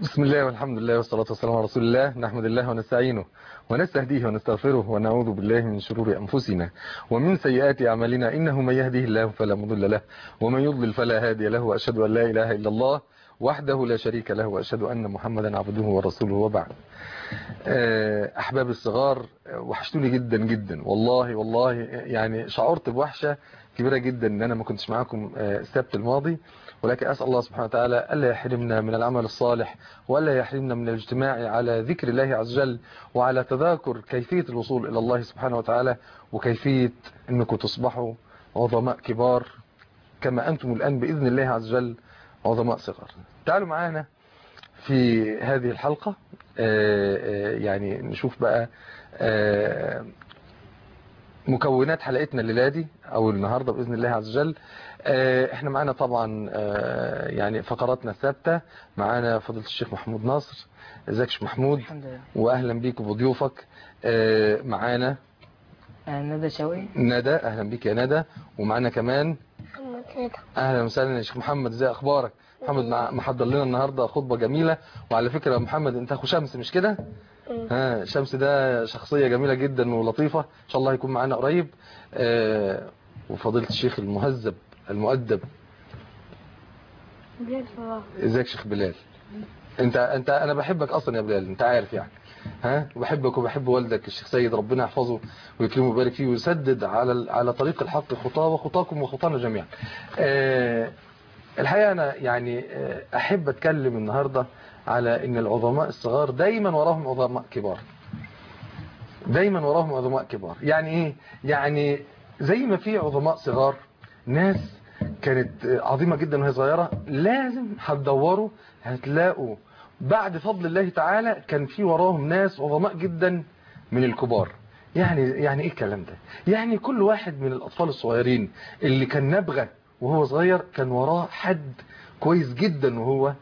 بسم الله والحمد لله والصلاة والسلام على رسول الله نحمد الله ونستعينه ونستهديه ونستغفره ونعوذ بالله من شرور أنفسنا ومن سيئات أعمالنا إنه من يهده الله فلا مضل له ومن يضلل فلا هادي له وأشهد أن لا إله إلا الله وحده لا شريك له وأشهد أن محمدا عبده ورسوله وبعد أحباب الصغار وحشتوني جدا جدا والله والله يعني شعرت بوحشة كبيرة جدا ان انا ما كنتش معاكم السبت الماضي ولكن اسال الله سبحانه وتعالى الا يحرمنا من العمل الصالح والا يحرمنا من الاجتماع على ذكر الله عز وجل وعلى تذاكر كيفية الوصول الى الله سبحانه وتعالى وكيفية انكم تصبحوا عظماء كبار كما انتم الان باذن الله عز وجل عظماء صغار تعالوا معانا في هذه الحلقة يعني نشوف بقى مكونات حلقتنا الليلة دي او النهاردة بإذن الله عز وجل احنا معانا طبعا يعني فقراتنا الثابتة معانا فضيلة الشيخ محمود ناصر ازيك شيخ محمود الحمد لله واهلا بيك وبضيوفك معانا ندى شوقي ندى اهلا بيك يا ندى ومعانا كمان محمد ندى اهلا وسهلا يا شيخ محمد ازي اخبارك محمد مع- محضر لنا النهارده خطبه جميله وعلى فكره يا محمد انت اخو شمس مش كده ها شمس ده شخصيه جميله جدا ولطيفه ان شاء الله هيكون معانا قريب آه وفضيله الشيخ المهذب المؤدب بلاد صلاح ازيك يا شيخ بلال انت انت انا بحبك اصلا يا بلال انت عارف يعني ها وبحبك وبحب والدك الشيخ سيد ربنا يحفظه ويكرمه ويبارك فيه ويسدد على ال- على طريق الحق خطاه وخطاكم وخطانا جميعا آه الحقيقه انا يعني آه احب اتكلم النهارده على ان العظماء الصغار دايما وراهم عظماء كبار دايما وراهم عظماء كبار يعني ايه يعني زي ما في عظماء صغار ناس كانت عظيمة جدا وهي صغيرة لازم هتدوروا هتلاقوا بعد فضل الله تعالى كان في وراهم ناس عظماء جدا من الكبار يعني يعني ايه الكلام ده يعني كل واحد من الاطفال الصغيرين اللي كان نبغى وهو صغير كان وراه حد كويس جدا وهو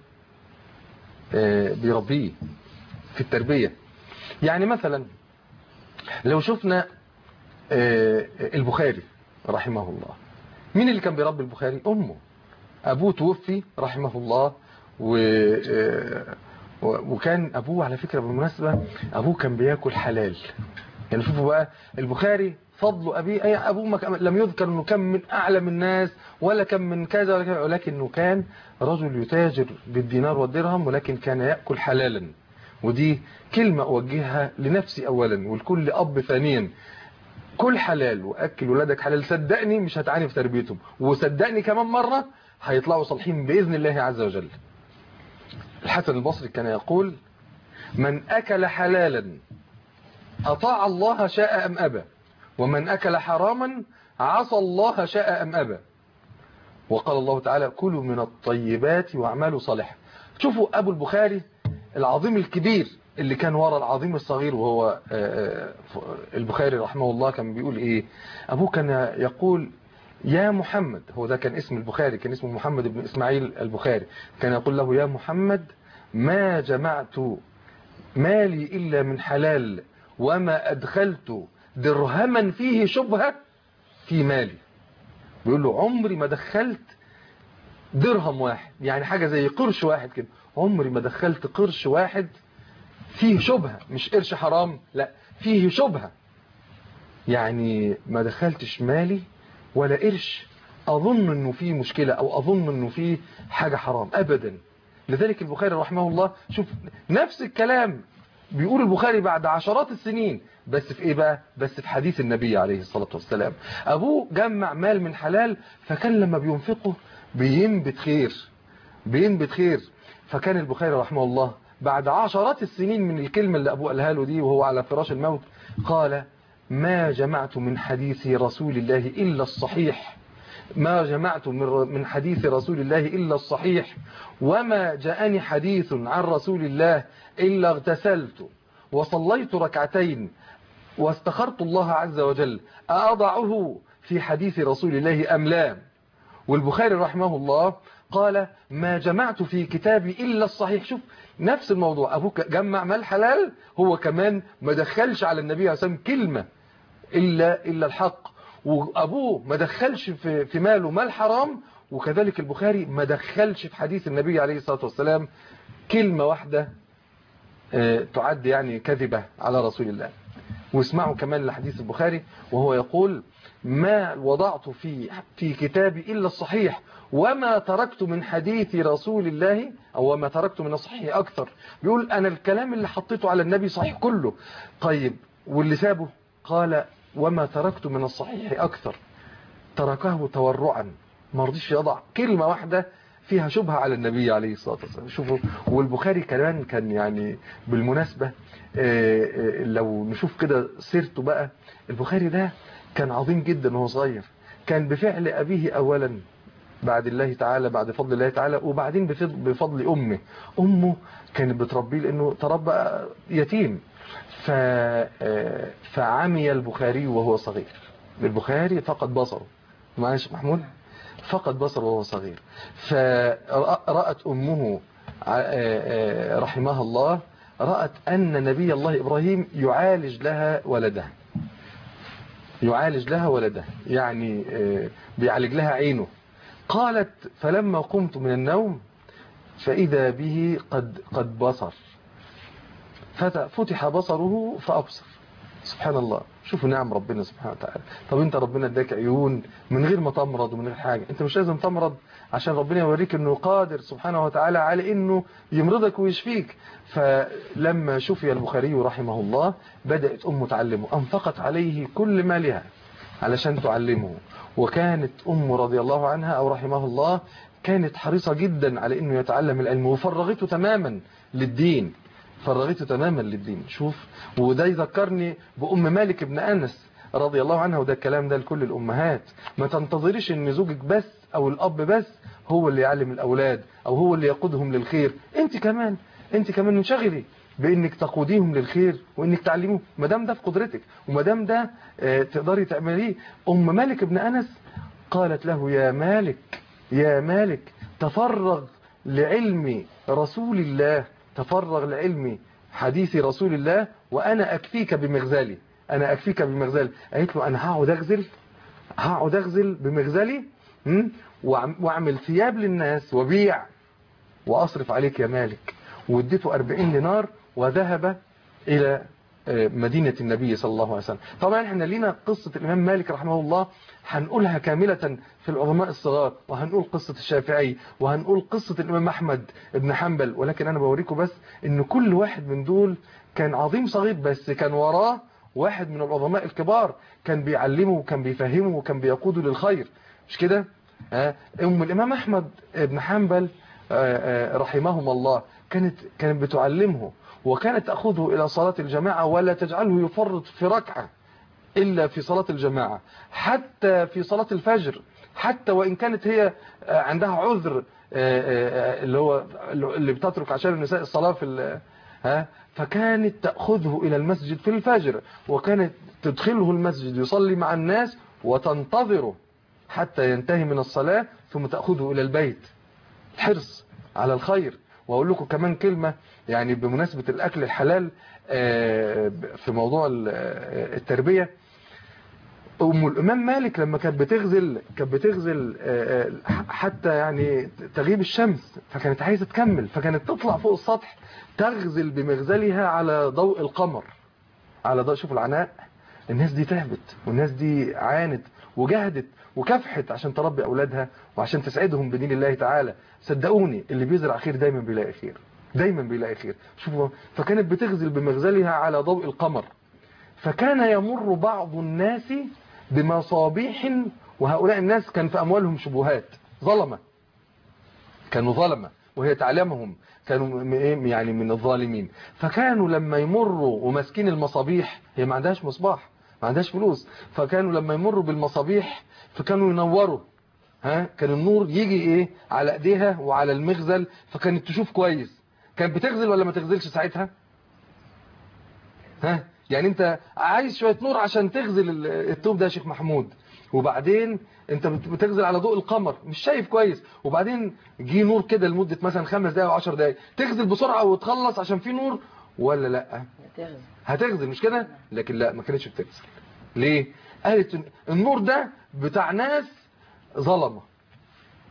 آه، بيربيه في التربية يعني مثلا لو شفنا آه، البخاري رحمه الله مين اللي كان بيربي البخاري أمه أبوه توفي رحمه الله و... آه، و- وكان أبوه على فكرة بالمناسبة أبوه كان بياكل حلال يعني شوفوا بقى البخاري فضل أبيه أي أبوه ما كان لم يذكر أنه كان من أعلم الناس ولا كان من كذا ولا كذا ولكنه كان رجل يتاجر بالدينار والدرهم ولكن كان يأكل حلالا ودي كلمة أوجهها لنفسي أولا ولكل أب ثانيا كل حلال وأكل ولادك حلال صدقني مش هتعاني في تربيتهم وصدقني كمان مرة هيطلعوا صالحين بإذن الله عز وجل الحسن البصري كان يقول من أكل حلالا أطاع الله شاء أم أبى ومن أكل حراما عصى الله شاء أم أبى وقال الله تعالى كلوا من الطيبات واعملوا صالحا شوفوا أبو البخاري العظيم الكبير اللي كان ورا العظيم الصغير وهو آه، آه، البخاري رحمه الله كان بيقول ايه ابوه كان يقول يا محمد هو ده كان اسم البخاري كان اسمه محمد بن اسماعيل البخاري كان يقول له يا محمد ما جمعت مالي إلا من حلال وما أدخلت درهما فيه شبهة في مالي بيقول له عمري ما دخلت درهم واحد يعني حاجة زي قرش واحد كده عمري ما دخلت قرش واحد فيه شبهة مش قرش حرام لا فيه شبهة يعني ما دخلتش مالي ولا قرش أظن أنه فيه مشكلة أو أظن أنه فيه حاجة حرام أبدا لذلك البخاري رحمه الله شوف نفس الكلام بيقول البخاري بعد عشرات السنين بس في ايه بقى بس في حديث النبي عليه الصلاة والسلام ابوه جمع مال من حلال فكان لما بينفقه بينبت خير بينبت خير فكان البخاري رحمه الله بعد عشرات السنين من الكلمة اللي ابوه قالها له دي وهو على فراش الموت قال ما جمعت من حديث رسول الله إلا الصحيح ما جمعت من من حديث رسول الله إلا الصحيح وما جاءني حديث عن رسول الله إلا اغتسلت وصليت ركعتين واستخرت الله عز وجل أضعه في حديث رسول الله أم لا والبخاري رحمه الله قال ما جمعت في كتابي إلا الصحيح شوف نفس الموضوع أبوك جمع مال حلال هو كمان ما دخلش على النبي عليه الصلاة والسلام كلمة إلا, إلا الحق وأبوه ما دخلش في, في ماله مال حرام وكذلك البخاري ما دخلش في حديث النبي عليه الصلاة والسلام كلمة واحدة آه، تعد يعني كذبة على رسول الله واسمعوا كمان لحديث البخاري وهو يقول ما وضعت في في كتابي إلا الصحيح وما تركت من حديث رسول الله أو وما تركت من الصحيح أكثر بيقول أنا الكلام اللي حطيته على النبي صحيح كله طيب واللي سابه قال وما تركت من الصحيح أكثر تركه تورعا ما رضيش يضع كلمة واحدة فيها شبهة على النبي عليه الصلاة والسلام شوفوا والبخاري كمان كان يعني بالمناسبة آه، آه، لو نشوف كده سيرته بقى البخاري ده كان عظيم جدا وهو صغير كان بفعل أبيه أولا بعد الله تعالى بعد فضل الله تعالى وبعدين بفضل, بفضل أمه أمه كانت بتربيه لأنه تربى يتيم ف... آه، فعمي البخاري وهو صغير البخاري فقد بصره معاش محمود فقد بصره وهو صغير فرأت أمه ع- آه، آه، رحمها الله رأت أن نبي الله إبراهيم يعالج لها ولدها يعالج لها ولدها يعني آه، بيعالج لها عينه قالت فلما قمت من النوم فإذا به قد قد بصر فت- فتح بصره فأبصر سبحان الله شوفوا نعم ربنا سبحانه وتعالى طب انت ربنا اداك عيون من غير ما تمرض ومن غير حاجة انت مش لازم تمرض عشان ربنا يوريك انه قادر سبحانه وتعالى على انه يمرضك ويشفيك فلما شفي البخاري رحمه الله بدأت امه تعلمه انفقت عليه كل مالها علشان تعلمه وكانت أم رضي الله عنها أو رحمه الله كانت حريصة جدا على أنه يتعلم العلم وفرغته تماما للدين فرغته تماما للدين شوف وده يذكرني بأم مالك بن أنس رضي الله عنها وده الكلام ده لكل الأمهات ما تنتظريش أن زوجك بس أو الأب بس هو اللي يعلم الأولاد أو هو اللي يقودهم للخير أنت كمان أنت كمان انشغلي بانك تقوديهم للخير وانك تعلموه ما دام ده في قدرتك وما دام ده آه، تقدري تعمليه ام مالك بن انس قالت له يا مالك يا مالك تفرغ لعلم رسول الله تفرغ لعلم حديث رسول الله وانا اكفيك بمغزالي انا اكفيك بمغزالي قالت له انا هقعد اغزل هقعد اغزل بمغزلي م? وأعم- واعمل ثياب للناس وبيع واصرف عليك يا مالك واديته 40 دينار وذهب إلى آه، مدينة النبي صلى الله عليه وسلم طبعا احنا لينا قصة الإمام مالك رحمه الله هنقولها كاملة في العظماء الصغار وهنقول قصة الشافعي وهنقول قصة الإمام أحمد بن حنبل ولكن أنا بوريكم بس إن كل واحد من دول كان عظيم صغير بس كان وراه واحد من العظماء الكبار كان بيعلمه وكان بيفهمه وكان بيقوده للخير مش كده آه، أم الإمام أحمد بن حنبل آه، آه، رحمهم الله كانت كانت بتعلمه وكانت تأخذه إلى صلاة الجماعة ولا تجعله يفرط في ركعة إلا في صلاة الجماعة حتى في صلاة الفجر حتى وإن كانت هي آه، عندها عذر آه، آه، اللي هو اللي بتترك عشان النساء الصلاة في ال- ها فكانت تأخذه إلى المسجد في الفجر وكانت تدخله المسجد يصلي مع الناس وتنتظره حتى ينتهي من الصلاة ثم تأخذه إلى البيت حرص على الخير واقول لكم كمان كلمة يعني بمناسبة الاكل الحلال آه، في موضوع ال- آه، التربية ام الامام مالك لما كانت بتغزل كانت بتغزل آه، آه، حتى يعني تغيب الشمس فكانت عايزة تكمل فكانت تطلع فوق السطح تغزل بمغزلها على ضوء القمر على ضوء شوفوا العناء الناس دي تعبت والناس دي عانت وجهدت وكافحت عشان تربي أولادها وعشان تسعدهم بدين الله تعالى صدقوني اللي بيزرع خير دايما بيلاقي خير دايما بيلاقي خير شوفوا فكانت بتغزل بمغزلها على ضوء القمر فكان يمر بعض الناس بمصابيح وهؤلاء الناس كان في أموالهم شبهات ظلمة كانوا ظلمة وهي تعلمهم كانوا م- إيه يعني من الظالمين فكانوا لما يمروا وماسكين المصابيح هي ما عندهاش مصباح ما عندهاش فلوس فكانوا لما يمروا بالمصابيح فكانوا ينوروا ها كان النور يجي ايه على ايديها وعلى المغزل فكانت تشوف كويس كانت بتغزل ولا ما تغزلش ساعتها ها يعني انت عايز شوية نور عشان تغزل ال- التوب ده يا شيخ محمود وبعدين انت بت- بتغزل على ضوء القمر مش شايف كويس وبعدين جه نور كده لمدة مثلا خمس دقايق وعشر دقايق تغزل بسرعة وتخلص عشان في نور ولا لا بتغزل هتغزل مش كده لكن لا ما كانتش بتغزل ليه قالت إن النور ده بتاع ناس ظلمة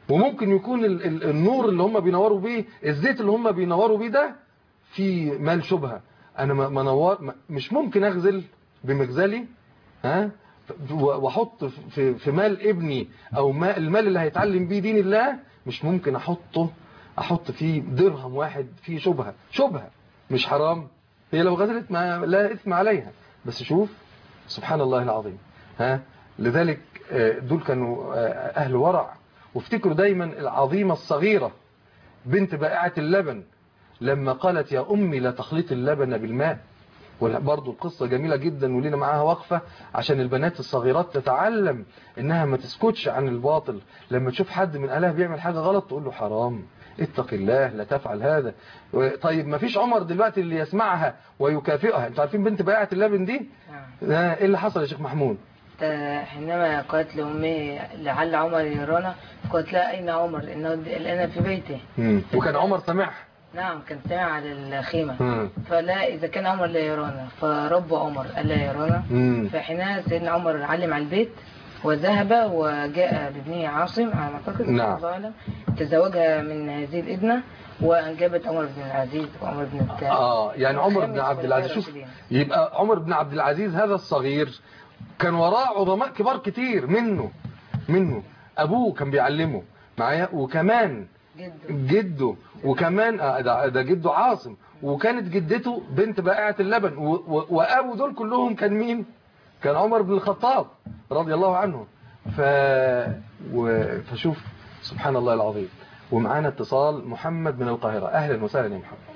وممكن يكون ال ال النور اللي هم بينوروا بيه الزيت اللي هم بينوروا بيه ده في مال شبهة انا ما ما نور ما- مش ممكن اغزل بمغزلي ها و- واحط في في مال ابني او ما المال اللي هيتعلم بيه دين الله مش ممكن احطه احط فيه درهم واحد فيه شبهة شبهة مش حرام هي لو غزلت ما لا اثم عليها بس شوف سبحان الله العظيم ها لذلك آه، دول كانوا آه، اهل ورع وافتكروا دايما العظيمة الصغيرة بنت بائعة اللبن لما قالت يا أمي لا تخلط اللبن بالماء وبرضه القصة جميلة جدا ولينا معاها وقفة عشان البنات الصغيرات تتعلم انها ما تسكتش عن الباطل لما تشوف حد من اهلها بيعمل حاجة غلط تقول له حرام اتق الله لا تفعل هذا طيب ما فيش عمر دلوقتي اللي يسمعها ويكافئها انتوا عارفين بنت بائعة اللبن دي نعم آه، ايه اللي حصل يا شيخ محمود حتى حينما قالت لأمي لعل عمر يرانا قالت لا أين عمر لأنه الآن في بيته مم. وكان عمر سامعها نعم كان سامع على الخيمة مم. فلا إذا كان عمر لا يرانا فرب عمر ألا يرانا مم. فحينها سيدنا عمر علم على البيت وذهب وجاء بابنه عاصم على ما أعتقد نعم. الله أعلم تزوجها من هذه الابنة وأنجبت عمر بن العزيز وعمر بن التالي اه يعني عمر بن عبد العزيز شوف يبقى عمر بن عبد العزيز هذا الصغير كان وراه عظماء كبار كتير منه منه ابوه كان بيعلمه معايا وكمان جدا جده وكمان آه، ده, ده جده عاصم وكانت جدته بنت بائعة اللبن و- و- وابو دول كلهم كان مين كان عمر بن الخطاب رضي الله عنه ف و... فشوف سبحان الله العظيم ومعانا اتصال محمد من القاهرة اهلا وسهلا يا محمد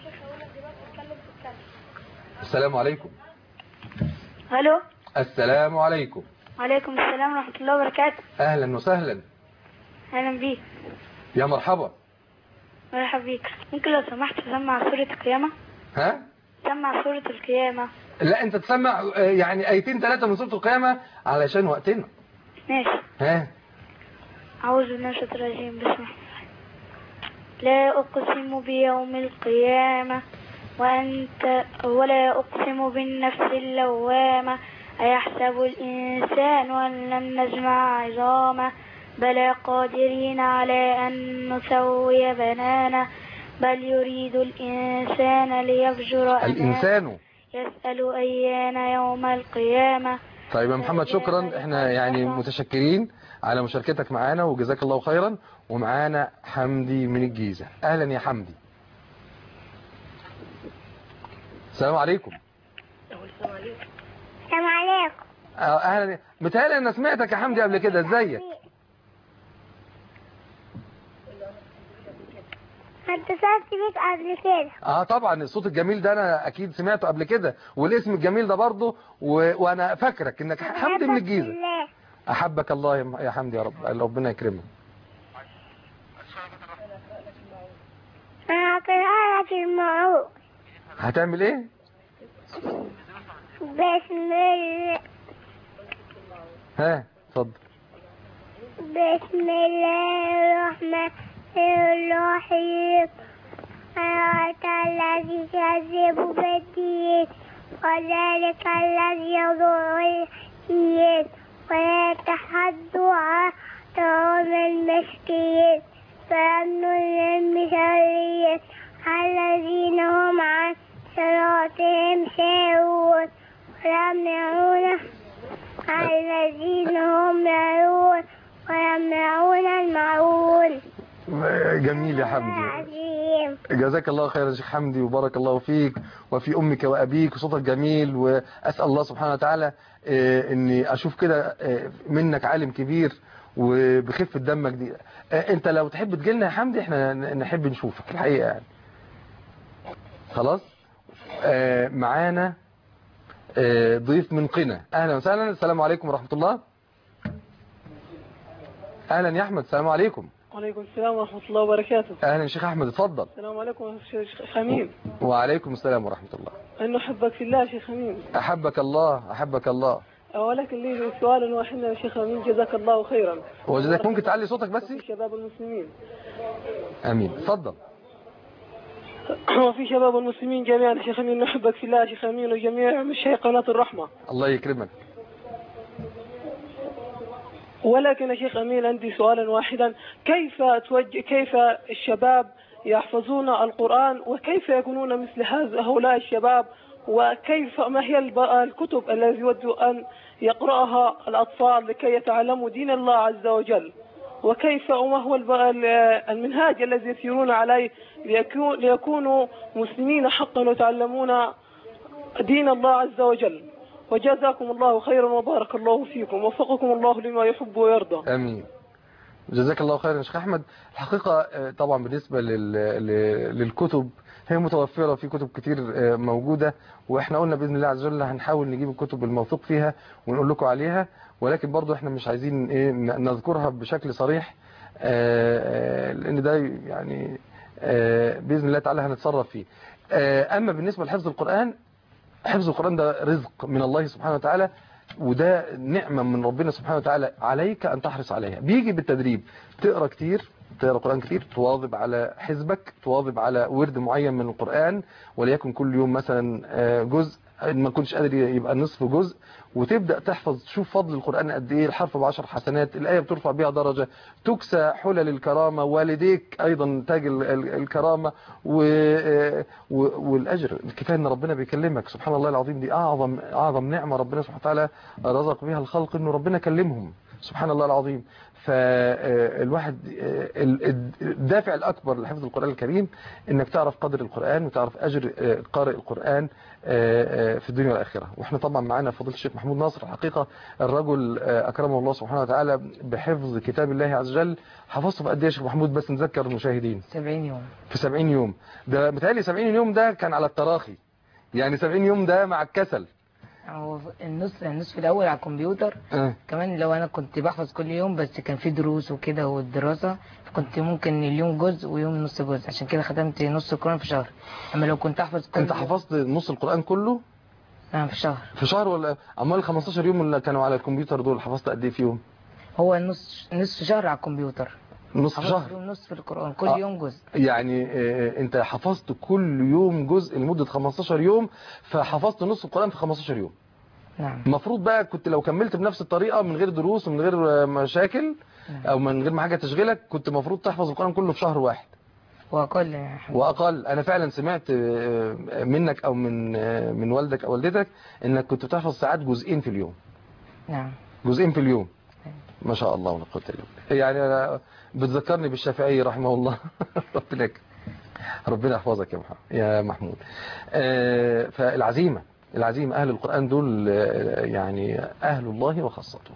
السلام عليكم الو السلام عليكم وعليكم السلام ورحمة الله وبركاته اهلا وسهلا اهلا بيك يا مرحبا مرحبا بيك ممكن لو سمحت تسمع سورة القيامة ها سمع سورة القيامة لا انت تسمع آه، يعني ايتين ثلاثة من سورة القيامة علشان وقتنا ماشي ها أعوذ بالله من الشيطان الرجيم بسم الله الرحمن الرحيم. لا أقسم بيوم القيامة وأنت ولا أقسم بالنفس اللوامة أيحسب الإنسان أن لن نجمع عظامه بلى قادرين على أن نسوي بنانه بل يريد الإنسان ليفجر أمامه الانسان يسأل أيان يوم القيامة طيب يا محمد شكرا احنا يعني متشكرين على مشاركتك معانا وجزاك الله خيرا ومعانا حمدي من الجيزة اهلا يا حمدي السلام عليكم السلام عليكم اه، اهلا متهيألي انا سمعتك يا حمدي قبل كده ازيك اتصلت بيك قبل كده اه طبعا الصوت الجميل ده انا اكيد سمعته قبل كده والاسم الجميل ده برضه و... وانا فاكرك انك حمدي من الجيزة بالله. احبك الله يا يا حمدي يا رب ربنا يكرمك انا هقرأ لك الموعود هتعمل ايه بسم الله ها اتفضل بسم الله الرحمن الرحيم أرأيت الذي يكذب بالدين وذلك الذي يضر الدين ويتحد عن طعام المسكين فأمن للمثالية الذين هم عن صلاتهم ساهون ويمنعون الذين هم يعون ويمنعون المعون جميل يا حمدي عظيم جزاك الله خير يا شيخ حمدي وبارك الله فيك وفي أمك وأبيك وصوتك جميل وأسأل الله سبحانه وتعالى آه، أني أشوف كده آه، منك عالم كبير وبخفة دمك دي آه، أنت لو تحب تجيلنا يا حمدي احنا ن- نحب نشوفك الحقيقة يعني خلاص آه، معانا آه، ضيف من قنا أهلا وسهلا السلام عليكم ورحمة الله أهلا يا أحمد السلام عليكم وعليكم السلام ورحمة الله وبركاته أهلا يا شيخ أحمد اتفضل السلام عليكم شيخ خميم وعليكم السلام ورحمة الله أن أحبك في الله شيخ خميم أحبك الله أحبك الله ولكن لي سؤال واحد يا شيخ خميم جزاك الله خيرا وجزاك ممكن تعلي صوتك بس وفي شباب المسلمين أمين اتفضل وفي شباب المسلمين جميعا يا شيخ خميم نحبك في الله يا شيخ خميم وجميع مشايخ قناة الرحمة الله يكرمك ولكن يا شيخ أمين عندي سؤالا واحدا كيف توجه كيف الشباب يحفظون القرآن وكيف يكونون مثل هذا- هؤلاء الشباب وكيف ما هي الب- الكتب التي يود أن يقرأها الأطفال لكي يتعلموا دين الله عز وجل وكيف وما هو الب- ال- المنهاج الذي يسيرون عليه ليكون- ليكونوا مسلمين حقا ويتعلمون دين الله عز وجل وجزاكم الله خيرا وبارك الله فيكم وفقكم الله لما يحب ويرضى امين جزاك الله خيرا يا شيخ احمد الحقيقه آه، طبعا بالنسبه لل... ل- للكتب هي متوفره في كتب كتير آه، موجوده واحنا قلنا باذن الله عز وجل هنحاول نجيب الكتب الموثوق فيها ونقول لكم عليها ولكن برضو احنا مش عايزين ايه ن- نذكرها بشكل صريح آه، آه، لان ده يعني آه، باذن الله تعالى هنتصرف فيه آه، اما بالنسبه لحفظ القران حفظ القرآن ده رزق من الله سبحانه وتعالى وده نعمة من ربنا سبحانه وتعالى عليك أن تحرص عليها بيجي بالتدريب تقرأ كتير تقرأ قرآن كتير تواظب على حزبك تواظب على ورد معين من القرآن وليكن كل يوم مثلا آه، جزء إن ما كنتش قادر يبقى نصف جزء وتبدأ تحفظ تشوف فضل القرآن قد ايه الحرف بعشر حسنات الآية بترفع بها درجة تكسى حلل الكرامة والديك أيضا تاج ال- ال- الكرامة و... آه، و- والأجر الكفاية أن ربنا بيكلمك سبحان الله العظيم دي أعظم أعظم نعمة ربنا سبحانه وتعالى رزق بها الخلق أنه ربنا كلمهم سبحان الله العظيم فالواحد الدافع الأكبر لحفظ القرآن الكريم انك تعرف قدر القرآن وتعرف أجر آه، قارئ القرآن آه، آه، في الدنيا والآخرة واحنا طبعا معانا فضيلة الشيخ محمود ناصر الحقيقة الرجل آه، أكرمه الله سبحانه وتعالى بحفظ كتاب الله عز وجل حفظته في قد ايه يا شيخ محمود بس نذكر المشاهدين 70 يوم في 70 يوم ده متهيألي 70 يوم ده كان على التراخي يعني 70 يوم ده مع الكسل هو النص النصف الاول على الكمبيوتر آه. كمان لو انا كنت بحفظ كل يوم بس كان في دروس وكده والدراسة فكنت ممكن اليوم جزء ويوم نص جزء عشان كده ختمت نص القرآن في شهر اما لو كنت احفظ كل انت يوم- حفظت نص القرآن كله نعم في شهر في شهر ولا امال ال 15 يوم اللي كانوا على الكمبيوتر دول حفظت قد ايه فيهم هو نص نصف شهر على الكمبيوتر نص حفظت شهر يوم نص في القرآن كل آه. يوم جزء يعني آه، انت حفظت كل يوم جزء لمدة 15 يوم فحفظت نص القرآن في 15 يوم نعم المفروض بقى كنت لو كملت بنفس الطريقة من غير دروس ومن غير آه، مشاكل او من غير ما حاجة تشغلك كنت المفروض تحفظ القرآن كله في شهر واحد وأقل يا حبيبي. واقل انا فعلا سمعت آه، منك او من آه، من والدك او والدتك انك كنت بتحفظ ساعات جزئين في اليوم نعم جزئين في اليوم ما شاء الله ولا قوه الا بالله يعني أنا بتذكرني بالشافعي رحمه الله ربنا يك- ربنا يحفظك يا محمد يا محمود آه، فالعزيمه العزيمه اهل القران دول آه، يعني اهل الله وخاصته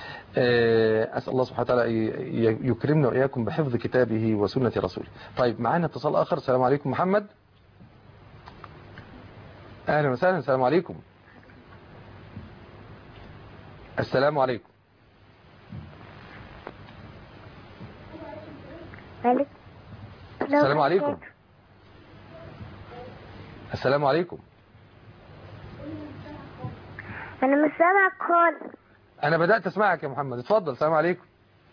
آه، اسال الله سبحانه وتعالى ي- ي- يكرمنا واياكم بحفظ كتابه وسنه رسوله طيب معانا اتصال اخر السلام عليكم محمد اهلا وسهلا السلام عليكم السلام عليكم مالك السلام عليكم السلام عليكم انا مش سامعك خالص انا بدأت اسمعك يا محمد اتفضل السلام عليكم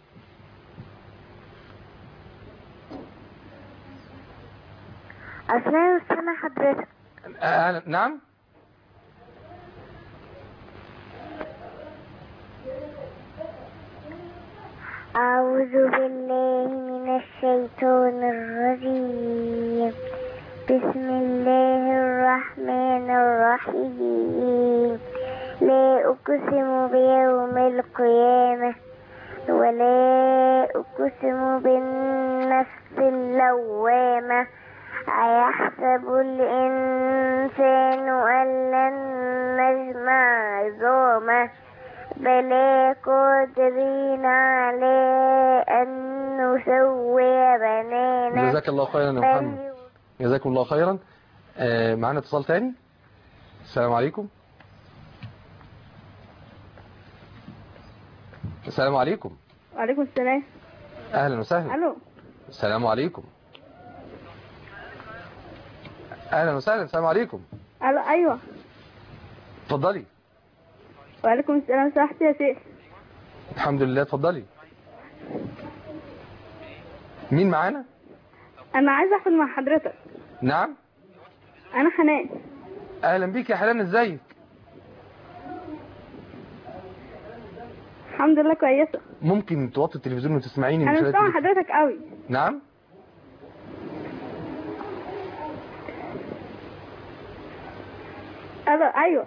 اصل انا مش سامع حضرتك أهلا نعم أعوذ بالله من الشيطان الرجيم بسم الله الرحمن الرحيم لا أقسم بيوم القيامة ولا أقسم بالنفس اللوامة أيحسب الإنسان أن لن نجمع عظامه بلى قادرين على أن نسوي بنانا جزاك الله خيرا يا محمد جزاكم الله خيرا آه، معانا اتصال تاني السلام عليكم السلام عليكم وعليكم السلام اهلا وسهلا الو السلام عليكم اهلا وسهلا السلام عليكم الو ايوه اتفضلي وعليكم السلام صحتي يا شيخ الحمد لله اتفضلي مين معانا انا عايزه احفظ مع حضرتك نعم انا حنان اهلا بيك يا حنان ازيك الحمد لله كويسة ممكن توطي التلفزيون وتسمعيني من أنا خلال مش سامعة التلفزيون؟ حضرتك قوي نعم ألو أيوه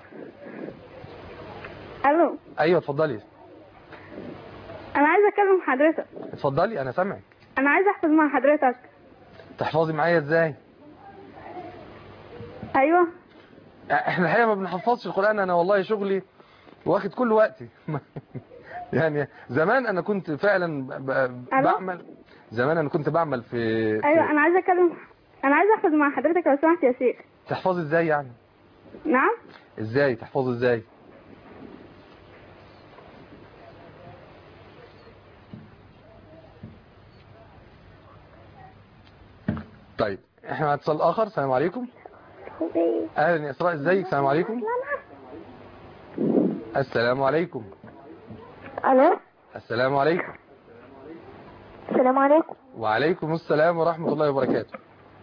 ألو ايوه اتفضلي أنا عايزة أكلم حضرتك اتفضلي انا سامعك أنا عايزة أحفظ مع حضرتك تحفظي معايا ازاي أيوه احنا الحقيقه ما بنحفظش القران انا والله شغلي واخد كل وقتي يعني زمان انا كنت فعلا ب- ب- ألو؟ بعمل زمان انا كنت بعمل في, أيوه في أنا عايزة أكلم أنا عايزة أحفظ مع حضرتك لو سمحت يا شيخ تحفظي ازاي يعني نعم ازاي تحفظي ازاي طيب احنا مع اتصال اخر السلام عليكم اهلا يا اسراء ازيك السلام عليكم السلام عليكم ألو السلام عليكم السلام عليكم وعليكم السلام ورحمة الله وبركاته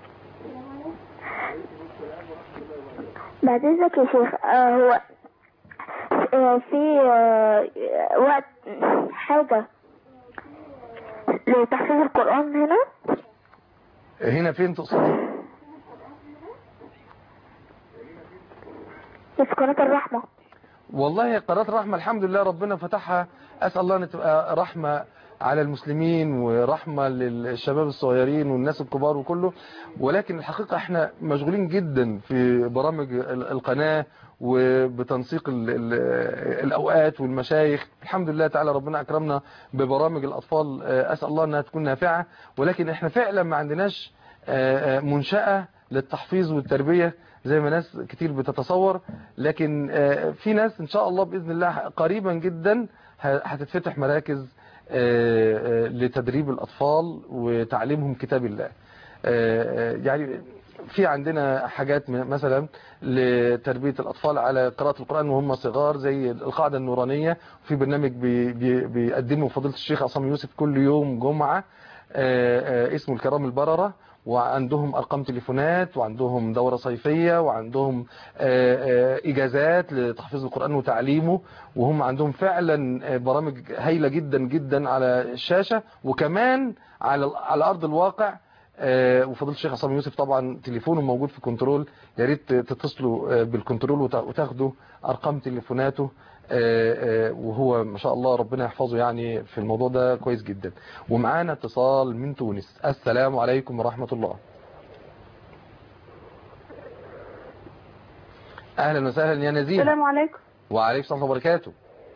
بعد إذنك يا شيخ آه هو آه في آه وقت حاجة لتحفيظ القرآن هنا هنا فين تقصدي في قناة الرحمة والله قناة الرحمة الحمد لله ربنا فتحها أسأل الله أن تبقى رحمة على المسلمين ورحمة للشباب الصغيرين والناس الكبار وكله ولكن الحقيقة احنا مشغولين جدا في برامج ال- القناة وبتنسيق ال ال الأوقات والمشايخ الحمد لله تعالى ربنا أكرمنا ببرامج الأطفال آه، أسأل الله أنها تكون نافعة ولكن احنا فعلا ما عندناش آه، آه، منشأة للتحفيظ والتربية زي ما ناس كتير بتتصور لكن آه، في ناس ان شاء الله باذن الله قريبا جدا ه- هتتفتح مراكز آه، آه، لتدريب الاطفال وتعليمهم كتاب الله آه، آه، يعني في عندنا حاجات م- مثلا لتربية الأطفال على قراءة القرآن وهم صغار زي القاعدة النورانية في برنامج بي- بي- بيقدمه فضيلة الشيخ عصام يوسف كل يوم جمعة آه، آه، اسمه الكرام البررة وعندهم أرقام تليفونات وعندهم دورة صيفية وعندهم آه، آه، إجازات لتحفيظ القرآن وتعليمه وهم عندهم فعلا آه، برامج هايلة جدا جدا على الشاشة وكمان على على أرض الواقع آه، وفضيله الشيخ عصام يوسف طبعا تليفونه موجود في كنترول يا ريت تتصلوا آه، بالكنترول وتا- وتاخدوا ارقام تليفوناته آه، آه، وهو ما شاء الله ربنا يحفظه يعني في الموضوع ده كويس جدا ومعانا اتصال من تونس السلام عليكم ورحمة الله اهلا وسهلا يا نزيه السلام عليكم وعليكم السلام وبركاته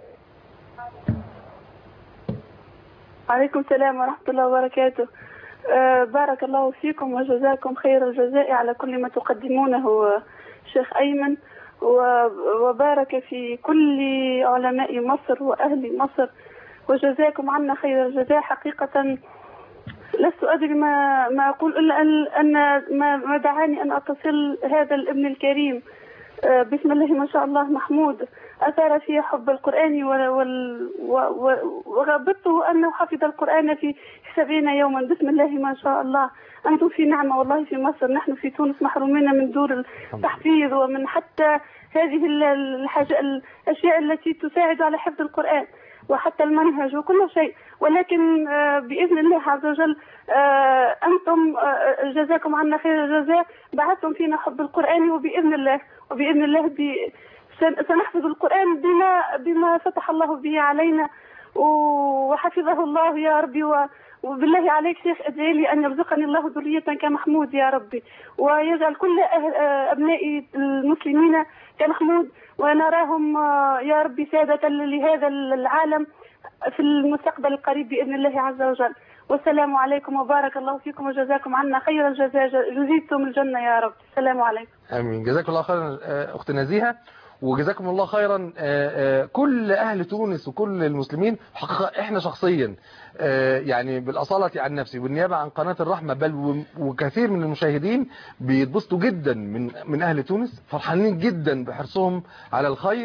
وعليكم السلام ورحمة الله وبركاته آه، بارك الله فيكم وجزاكم خير الجزاء على كل ما تقدمونه آه، شيخ أيمن و- وبارك في كل علماء مصر وأهل مصر وجزاكم عنا خير الجزاء حقيقة لست أدري ما ما أقول إلا أن أن ما ما دعاني أن أتصل هذا الابن الكريم آه، بسم الله ما شاء الله محمود أثار في حب القرآن وال- وال- و- و- وغبطته أنه حفظ القرآن في سبعين يوما بسم الله ما شاء الله أنتم في نعمة والله في مصر نحن في تونس محرومين من دور التحفيظ ومن حتى هذه ال- الحاجة الأشياء التي تساعد على حفظ القرآن وحتى المنهج وكل شيء ولكن آه، بإذن الله عز وجل آه، أنتم آه، جزاكم عنا خير الجزاء بعثتم فينا حب القرآن وبإذن الله وبإذن الله ب- سن- سنحفظ القرآن بما بما فتح الله به علينا و- وحفظه الله يا ربي و وبالله عليك شيخ ادعي لي ان يرزقني الله ذرية كمحمود يا ربي ويجعل كل أهل آه، ابنائي المسلمين كمحمود ونراهم آه، يا ربي سادة لهذا العالم في المستقبل القريب باذن الله عز وجل والسلام عليكم وبارك الله فيكم وجزاكم عنا خير الجزاء جزيتم الجنة يا رب السلام عليكم امين جزاكم الله خيرا آه، اخت نزيهه وجزاكم الله خيرا آه، آه، كل اهل تونس وكل المسلمين حقيقه احنا شخصيا آه، يعني بالاصاله عن نفسي والنيابه عن قناه الرحمه بل و- وكثير من المشاهدين بيتبسطوا جدا من من اهل تونس فرحانين جدا بحرصهم على الخير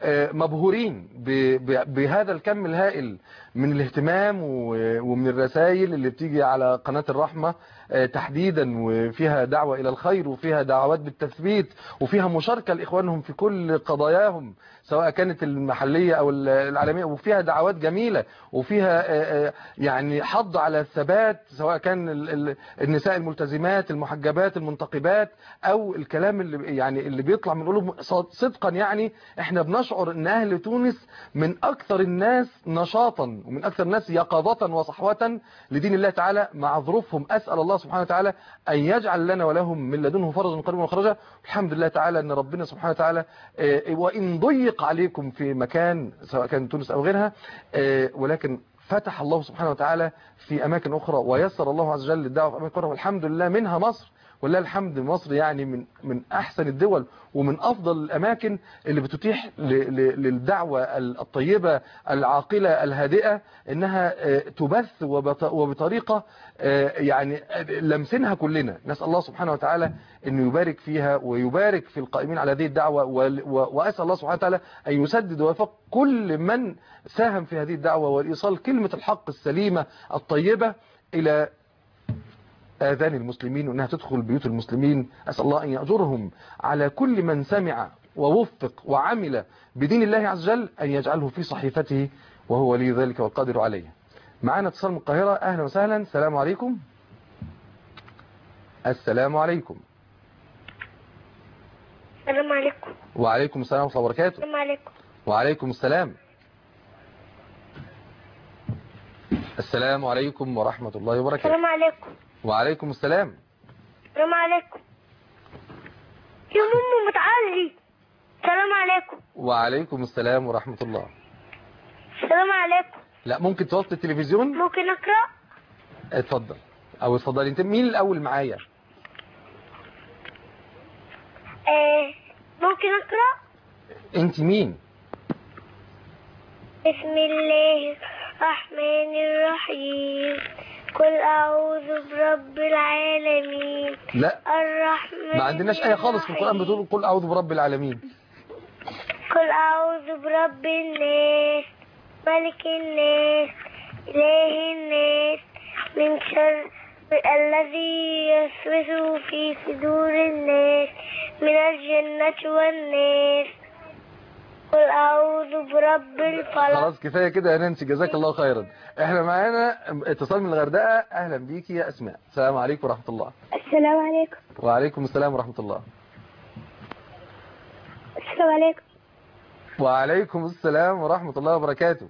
آه، مبهورين ب- ب- بهذا الكم الهائل من الاهتمام و- ومن الرسائل اللي بتيجي على قناة الرحمة آه، تحديدا وفيها دعوة إلى الخير وفيها دعوات بالتثبيت وفيها مشاركة لإخوانهم في كل قضاياهم سواء كانت المحلية أو العالمية وفيها دعوات جميلة وفيها آه، آه، يعني حض على الثبات سواء كان ال- ال- النساء الملتزمات المحجبات المنتقبات أو الكلام اللي يعني اللي بيطلع من قلوب صدقا يعني احنا بنشعر ان اهل تونس من اكثر الناس نشاطا ومن اكثر الناس يقظة وصحوة لدين الله تعالى مع ظروفهم اسأل الله سبحانه وتعالى ان يجعل لنا ولهم من لدنه فرجا قريبا وخرجا الحمد لله تعالى ان ربنا سبحانه وتعالى آه، وان ضيق عليكم في مكان سواء كان تونس او غيرها آه، ولكن فتح الله سبحانه وتعالى في اماكن اخرى ويسر الله عز وجل الدعوه في اماكن اخرى والحمد لله منها مصر ولله الحمد مصر يعني من من احسن الدول ومن افضل الاماكن اللي بتتيح ل- ل- للدعوه الطيبه العاقله الهادئه انها آه، تبث وبط- وبطريقه آه، يعني لمسنها كلنا نسال الله سبحانه وتعالى انه يبارك فيها ويبارك في القائمين على هذه الدعوه وال- و- واسال الله سبحانه وتعالى ان يسدد ويوفق كل من ساهم في هذه الدعوه وايصال كلمه الحق السليمه الطيبه الى آذان المسلمين وأنها تدخل بيوت المسلمين أسأل الله أن يأجرهم على كل من سمع ووفق وعمل بدين الله عز وجل أن يجعله في صحيفته وهو ولي ذلك والقادر عليه معنا اتصال من القاهرة أهلا وسهلا السلام عليكم السلام عليكم السلام عليكم وعليكم السلام ورحمة الله وبركاته السلام عليكم وعليكم السلام السلام عليكم ورحمة الله وبركاته السلام عليكم وعليكم السلام السلام عليكم يا ماما متعلي السلام عليكم وعليكم السلام ورحمة الله السلام عليكم لا ممكن توطي التلفزيون ممكن اقرا اتفضل او اتفضلي انت مين الاول معايا آه ممكن اقرا انت مين بسم الله الرحمن الرحيم قل اعوذ برب العالمين لا الرحمن ما عندناش ايه خالص في القرآن بتقول قل اعوذ برب العالمين قل أعوذ برب الناس ملك الناس إله الناس من شر الذي يوسوس في صدور الناس من الجنة والناس قل أعوذ برب الفلق خلاص كفايه كده يا نانسي جزاك الله خيرا احنا معانا اتصال من الغردقه اهلا بيكي يا اسماء السلام عليكم ورحمه الله السلام عليكم وعليكم السلام ورحمه الله السلام عليكم وعليكم السلام ورحمه الله وبركاته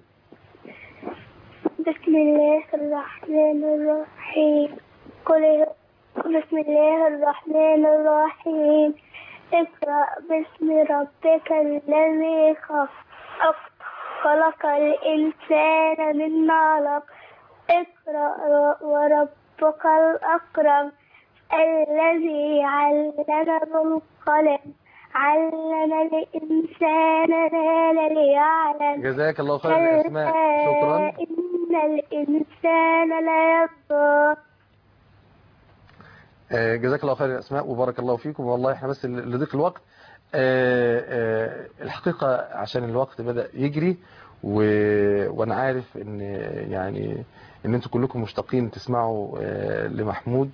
بسم الله الرحمن الرحيم قل بسم الله الرحمن الرحيم اقرأ باسم ربك الذي خلق خلق الإنسان من علق اقرأ وربك الأكرم الذي علم بالقلم علم الإنسان ما لم يعلم جزاك الله خيرا يا اسماء شكرا إن الإنسان ليطغى آه، جزاك الله خير يا اسماء وبارك الله فيكم والله احنا بس لضيق الوقت آه، آه، الحقيقة عشان الوقت بدأ يجري و... وانا عارف ان يعني ان انتوا كلكم مشتاقين تسمعوا آه، لمحمود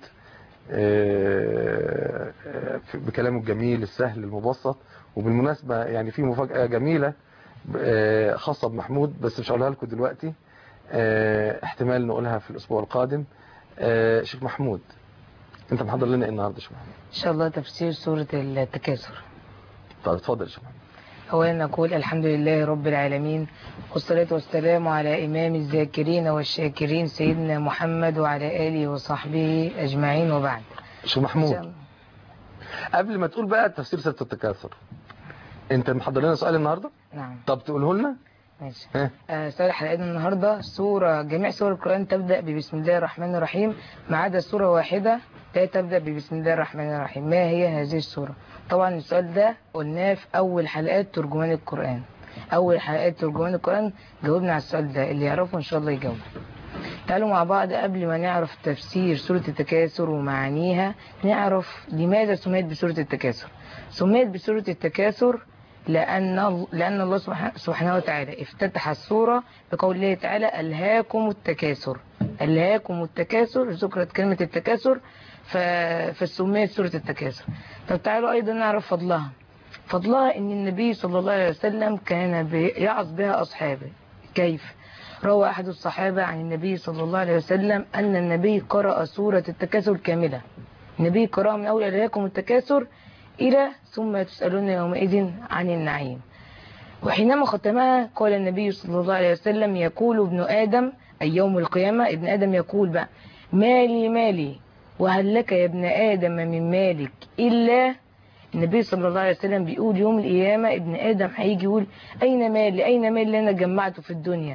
آه، آه، في- بكلامه الجميل السهل المبسط وبالمناسبة يعني في مفاجأة جميلة آه، خاصة بمحمود بس مش هقولها لكم دلوقتي آه، احتمال نقولها في الاسبوع القادم آه، شيخ محمود انت محضر لنا ايه النهارده يا شيخ محمود إن شاء الله تفسير سورة التكاثر طب اتفضل يا شيخ محمود أولا نقول الحمد لله رب العالمين والصلاة والسلام على إمام الذاكرين والشاكرين سيدنا محمد وعلى آله وصحبه أجمعين وبعد شيخ إن شاء محمود الله. قبل ما تقول بقى تفسير سورة التكاثر انت محضر لنا سؤال النهارده نعم طب تقوله لنا ماشي ها آه، سؤال حلقتنا النهاردة سورة جميع سور القرآن تبدأ ببسم الله الرحمن الرحيم ما عدا سورة واحدة لا تبدأ ببسم الله الرحمن الرحيم ما هي هذه السورة طبعا السؤال ده قلناه في أول حلقات ترجمان القرآن أول حلقات ترجمان القرآن جاوبنا على السؤال ده اللي يعرفه إن شاء الله يجاوب تعالوا مع بعض قبل ما نعرف تفسير سورة التكاثر ومعانيها نعرف لماذا سميت بسورة التكاثر سميت بسورة التكاثر لأن لأن الله سبحانه- سبحانه وتعالى افتتح السورة بقوله تعالى ألهاكم التكاثر ألهاكم التكاثر ذكرت كلمة التكاثر ف- فسميت سورة التكاثر طب تعالوا أيضا نعرف فضلها فضلها أن النبي صلى الله عليه وسلم كان يعظ بها أصحابه كيف؟ روى أحد الصحابة عن النبي صلى الله عليه وسلم أن النبي قرأ سورة التكاثر كاملة النبي قرأ من أول ألهاكم التكاثر إلى ثم تسألون يومئذ عن النعيم وحينما ختمها قال النبي صلى الله عليه وسلم يقول ابن آدم أي يوم القيامة ابن آدم يقول بقى مالي مالي وهل لك يا ابن آدم من مالك إلا النبي صلى الله عليه وسلم بيقول يوم القيامة ابن آدم هيجي يقول أين مالي أين مالي اللي أنا جمعته في الدنيا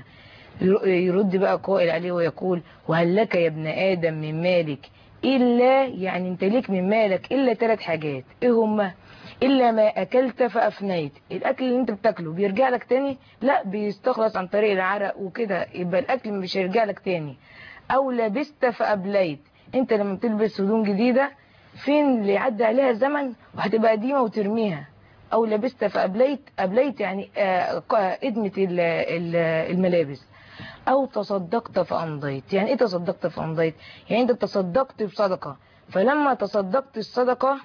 يرد بقى قائل عليه ويقول وهل لك يا ابن آدم من مالك إلا يعني انت ليك من مالك إلا ثلاث حاجات إيه هما إلا ما أكلت فأفنيت الأكل اللي انت بتاكله بيرجع لك تاني لا بيستخلص عن طريق العرق وكده يبقى الأكل مش هيرجع لك تاني أو لبست فأبليت انت لما بتلبس هدوم جديدة فين اللي يعدي عليها زمن وهتبقى قديمة وترميها أو لبست فأبليت أبليت يعني آه، ق- إدمة ال- ال- الملابس او تصدقت فامضيت يعني ايه تصدقت فامضيت يعني انت تصدقت بصدقة فلما تصدقت الصدقة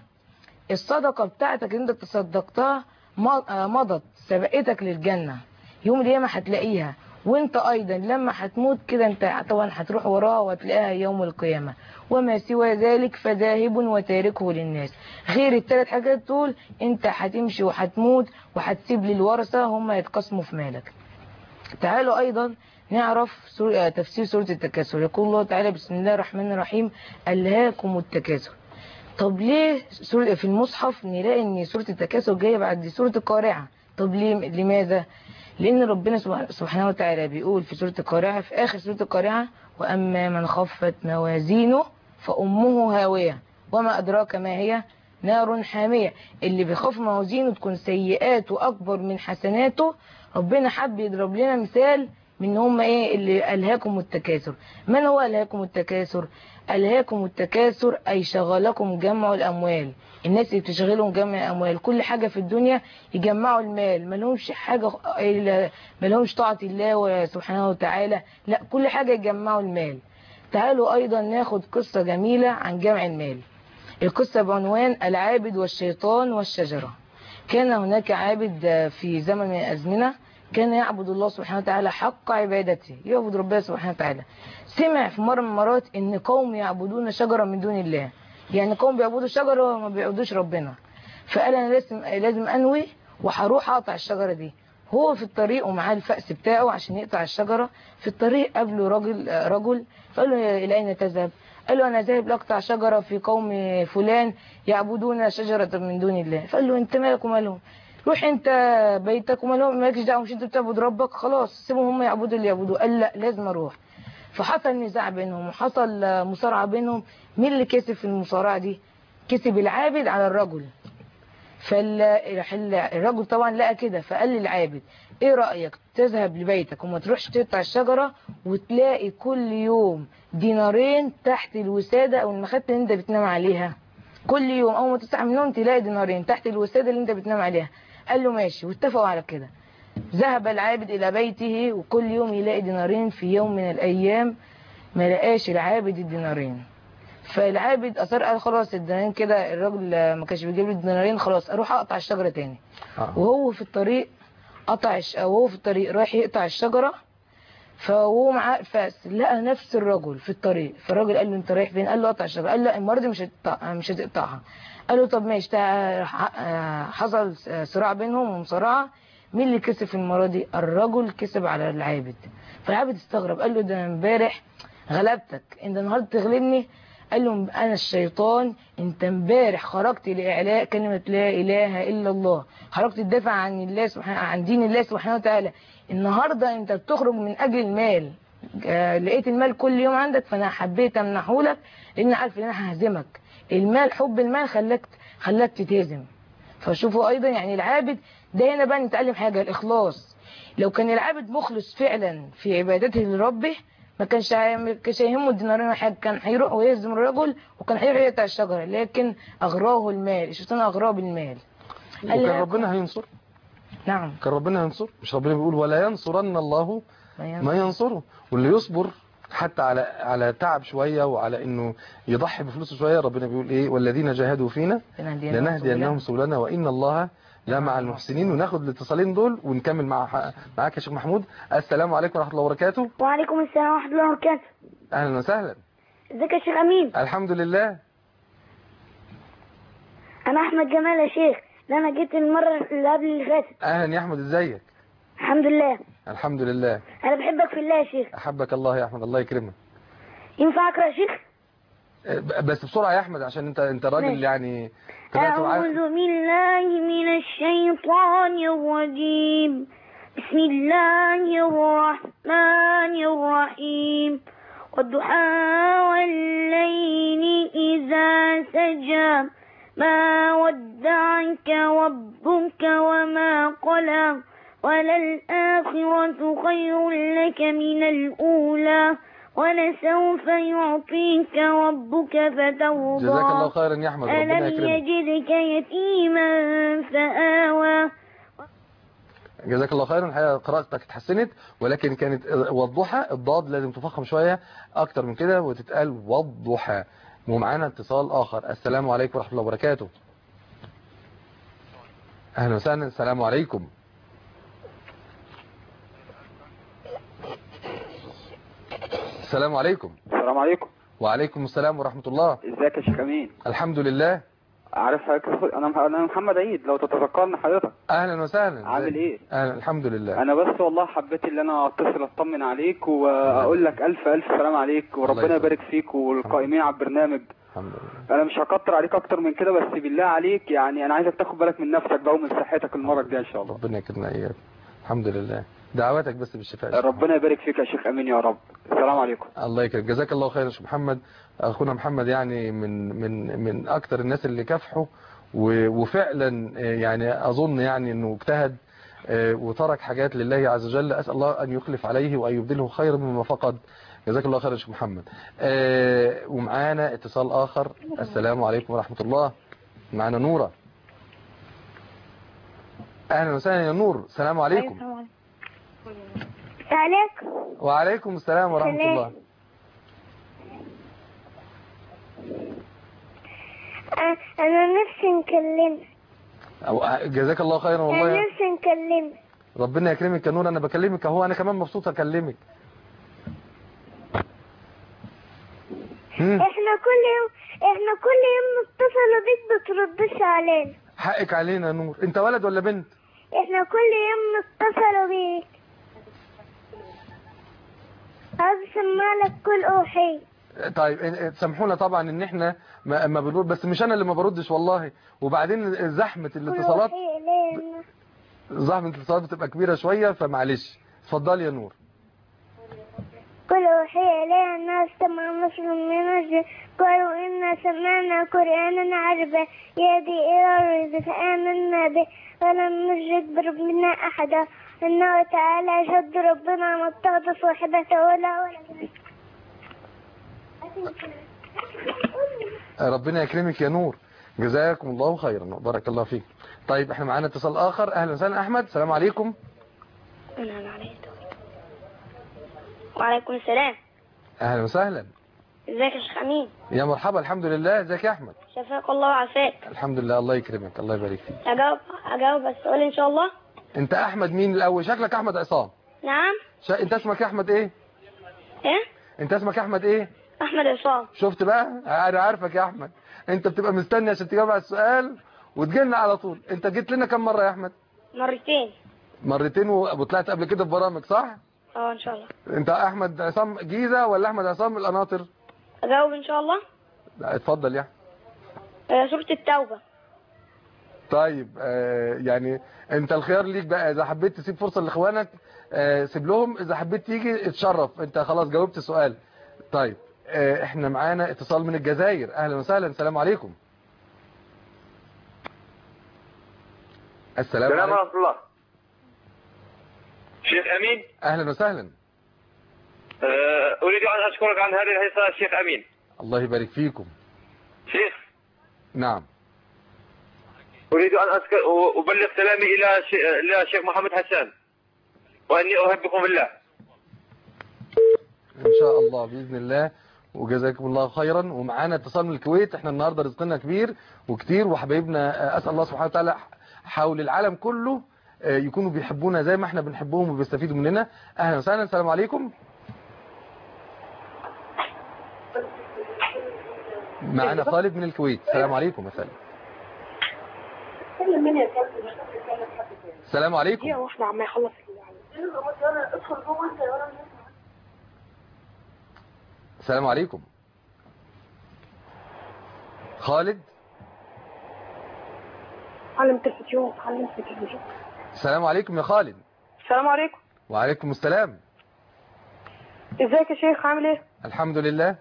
الصدقة بتاعتك اللي انت تصدقتها م- آه، مضت سبقتك للجنة يوم القيامة هتلاقيها وانت ايضا لما هتموت كده انت طبعا هتروح وراها وتلاقيها يوم القيامة وما سوى ذلك فذاهب وتاركه للناس غير الثلاث حاجات دول انت هتمشي وهتموت وهتسيب للورثة هم يتقسموا في مالك تعالوا أيضا نعرف سور... آه، تفسير سورة التكاثر يقول الله تعالى بسم الله الرحمن الرحيم ألهاكم التكاثر طب ليه سورة في المصحف نلاقي ان سورة التكاثر جاية بعد سورة القارعة طب ليه لماذا لأن ربنا سبح- سبحانه وتعالى بيقول في سورة القارعة في آخر سورة القارعة وأما من خفت موازينه فأمه هاوية وما أدراك ما هي نار حامية اللي بيخاف موازينه تكون سيئاته أكبر من حسناته ربنا حب يضرب لنا مثال من هم ايه اللي ألهاكم التكاثر من هو ألهاكم التكاثر ألهاكم التكاثر أي شغلكم جمع الأموال الناس اللي بتشغلهم جمع الأموال كل حاجة في الدنيا يجمعوا المال ما لهمش حاجة إلا- ما لهمش طاعة الله سبحانه وتعالى لا كل حاجة يجمعوا المال تعالوا أيضا ناخد قصة جميلة عن جمع المال القصة بعنوان العابد والشيطان والشجرة كان هناك عابد في زمن من الأزمنة كان يعبد الله سبحانه وتعالى حق عبادته يعبد ربنا سبحانه وتعالى سمع في مرة من المرات ان قوم يعبدون شجرة من دون الله يعني قوم بيعبدوا شجرة وما بيعبدوش ربنا فقال انا لازم لازم انوي وهروح اقطع الشجرة دي هو في الطريق ومعاه الفأس بتاعه عشان يقطع الشجرة في الطريق قابله راجل رجل فقال له الى اين تذهب قال له انا ذاهب لاقطع شجرة في قوم فلان يعبدون شجرة من دون الله فقال له انت مالك ومالهم روح انت بيتك ومالهم مالكش دعوه مش انت بتعبد ربك خلاص سيبهم هم يعبدوا اللي يعبدوه قال لا لازم اروح فحصل نزاع بينهم وحصل مصارعه بينهم مين اللي كسب في المصارعه دي كسب العابد على الرجل فالرجل طبعا لقى كده فقال للعابد ايه رأيك تذهب لبيتك وما تروحش تقطع الشجرة وتلاقي كل يوم دينارين تحت الوسادة او المخدة اللي انت بتنام عليها كل يوم اول ما تصحى من النوم تلاقي دينارين تحت الوسادة اللي انت بتنام عليها قال له ماشي واتفقوا على كده ذهب العابد الى بيته وكل يوم يلاقي دينارين في يوم من الايام ما لقاش العابد الدينارين فالعابد اصر قال خلاص الدينارين كده الراجل ما كانش بيجيب لي الدينارين خلاص اروح اقطع الشجره تاني آه. وهو في الطريق قطع الش... وهو في الطريق رايح يقطع الشجره فهو معاه فاس لقى نفس الرجل في الطريق فالراجل قال له انت رايح فين قال له اقطع الشجره قال لا المره دي مش هتقطع مش هتقطعها قال له طب ماشي تع- ح- حصل صراع بينهم ومصارعه مين اللي كسب في المره دي الرجل كسب على العابد فالعابد استغرب قال له ده انا امبارح غلبتك انت النهارده تغلبني قال له انا الشيطان انت امبارح خرجت لاعلاء كلمه لا اله الا الله خرجت تدافع عن الله سبحانه عن دين الله سبحانه وتعالى النهارده انت بتخرج من اجل المال آه، لقيت المال كل يوم عندك فانا حبيت امنحه لك لان عارف ان انا ههزمك المال حب المال خلاك خلاك تتهزم فشوفوا ايضا يعني العابد ده هنا بقى نتعلم حاجه الاخلاص لو كان العابد مخلص فعلا في عبادته لربه ما كانش هي- ما كانش هيهمه الدينارين ولا حاجه كان هيروح ويهزم الرجل وكان هيروح يقطع الشجره لكن اغراه المال الشيطان اغراه بالمال قال وكان لها- ربنا هينصر نعم كان ربنا ينصر مش ربنا بيقول ولا ينصرن الله ما ينصره واللي يصبر حتى على على تعب شوية وعلى انه يضحي بفلوسه شوية ربنا بيقول ايه والذين جاهدوا فينا لنهدينهم سبلنا وان الله لا مع المحسنين وناخد الاتصالين دول ونكمل مع معاك يا شيخ محمود السلام عليكم ورحمة الله وبركاته وعليكم السلام ورحمة الله وبركاته اهلا وسهلا ازيك يا شيخ أمين الحمد لله أنا أحمد جمال يا شيخ ده أنا جيت المرة اللي قبل اللي فاتت اهلا يا احمد ازيك الحمد لله الحمد لله أنا بحبك في الله يا شيخ احبك الله يا احمد الله يكرمك ينفع أقرأ يا شيخ أه، بس بسرعة يا احمد عشان انت انت راجل ماشي. يعني طلعت معاك- أعوذ بالله من الشيطان الرجيم بسم الله الرحمن الرحيم والضحى والليل إذا سجى ما ودعك ربك وما قلى وللآخرة خير لك من الأولى ولسوف يعطيك ربك فترضى جزاك الله خيرا يا احمد ربنا ألم يكرمك يجدك يتيما فآوى جزاك الله خيرا الحقيقه قراءتك اتحسنت ولكن كانت والضحى الضاد لازم تفخم شويه اكتر من كده وتتقال والضحى ومعانا اتصال اخر السلام عليكم ورحمه الله وبركاته اهلا وسهلا السلام عليكم السلام عليكم السلام عليكم وعليكم السلام ورحمه الله ازيك يا شيخ امين الحمد لله عارف حضرتك انا انا محمد عيد لو تتذكرني حضرتك اهلا وسهلا عامل ايه اهلا الحمد لله انا بس والله حبيت ان انا اتصل اطمن عليك واقول لك الف الف سلام عليك الله وربنا يسلمك. يبارك فيك والقائمين على البرنامج الحمد لله انا مش هكتر عليك اكتر من كده بس بالله عليك يعني انا عايزك تاخد بالك من نفسك بقى ومن صحتك المره الجايه ان شاء الله ربنا يكرمنا اياك الحمد لله دعواتك بس بالشفاء يا شيخ ربنا يبارك فيك يا شيخ امين يا رب السلام عليكم الله يكرمك جزاك الله خير يا شيخ محمد اخونا محمد يعني من من من اكتر الناس اللي كافحوا و- وفعلا آه، يعني اظن يعني انه اجتهد آه، وترك حاجات لله عز وجل اسال الله ان يخلف عليه وان يبدله خيرا مما فقد جزاك الله خير يا شيخ محمد آه، ومعانا اتصال اخر السلام عليكم ورحمه الله معانا نوره اهلا وسهلا يا نور السلام عليكم عليك وعليكم السلام ورحمه سلام. الله أنا نفسي نكلمك أو- جزاك الله خيرا والله أنا يا- نفسي نكلمك ربنا يكرمك يا نور انا بكلمك اهو انا كمان مبسوط اكلمك هم، احنا كل يوم احنا كل يوم نتصل بيك بتردش علينا حقك علينا يا نور انت ولد ولا بنت احنا كل يوم نتصل بيك عايز اسمع لك كل اوحي طيب إن- سامحونا طبعا ان احنا ما, ما بنرد بس مش انا اللي ما بردش والله وبعدين زحمه كل الاتصالات اوحي الينا زحمه الاتصالات بتبقى كبيره شويه فمعلش اتفضلي يا نور كل اوحي الينا الناس سمع مسلم من أجل قالوا إنا سمعنا قرآنا عجبا يهدي إلى الرشد فآمنا به ولم نشرك بربنا أحدا إنه تعالى جد ربنا ما اتخذ صاحبة ولا ولدا ربنا يكرمك يا نور جزاكم الله خيرا بارك الله فيك طيب احنا معانا اتصال اخر اهلا وسهلا احمد السلام عليكم وعليكم السلام اهلا وسهلا ازيك يا شيخ امين يا مرحبا الحمد لله ازيك يا احمد شفاك الله وعافاك الحمد لله الله يكرمك الله يبارك فيك اجاوب اجاوب السؤال ان شاء الله انت احمد مين الاول شكلك احمد عصام نعم شا... انت اسمك يا احمد ايه ايه انت اسمك يا احمد ايه احمد عصام شفت بقى انا عارفك يا احمد انت بتبقى مستني عشان تجاوب على السؤال وتجيلنا على طول انت جيت لنا كم مره يا احمد مرتين مرتين و- وطلعت قبل كده في برامج صح اه ان شاء الله انت احمد عصام جيزه ولا احمد عصام القناطر اجاوب ان شاء الله لا، اتفضل يا احمد آه، سورة التوبة طيب آه يعني انت الخيار ليك بقى اذا حبيت تسيب فرصه لاخوانك آه سيب لهم اذا حبيت تيجي اتشرف انت خلاص جاوبت السؤال طيب آه احنا معانا اتصال من الجزائر اهلا وسهلا السلام عليكم السلام السلام عليكم ورحمة الله شيخ أمين اهلا وسهلا آه، أريد أن أشكرك عن هذه الحصة شيخ أمين الله يبارك فيكم شيخ نعم أريد أن أذكر أبلغ سلامي إلى ش- إلى الشيخ محمد حسان وأني أحبكم بالله ان شاء الله باذن الله وجزاكم الله خيرا ومعانا اتصال من الكويت احنا النهارده رزقنا كبير وكتير وحبايبنا آه، اسال الله سبحانه وتعالى حول العالم كله آه، يكونوا بيحبونا زي ما احنا بنحبهم وبيستفيدوا مننا اهلا وسهلا السلام عليكم معانا خالد من الكويت السلام عليكم يا خالد السلام عليكم واحنا عم يخلص السلام عليكم خالد علم التلفزيون علم التلفزيون السلام عليكم يا خالد السلام عليكم وعليكم السلام ازيك يا شيخ عامل ايه الحمد لله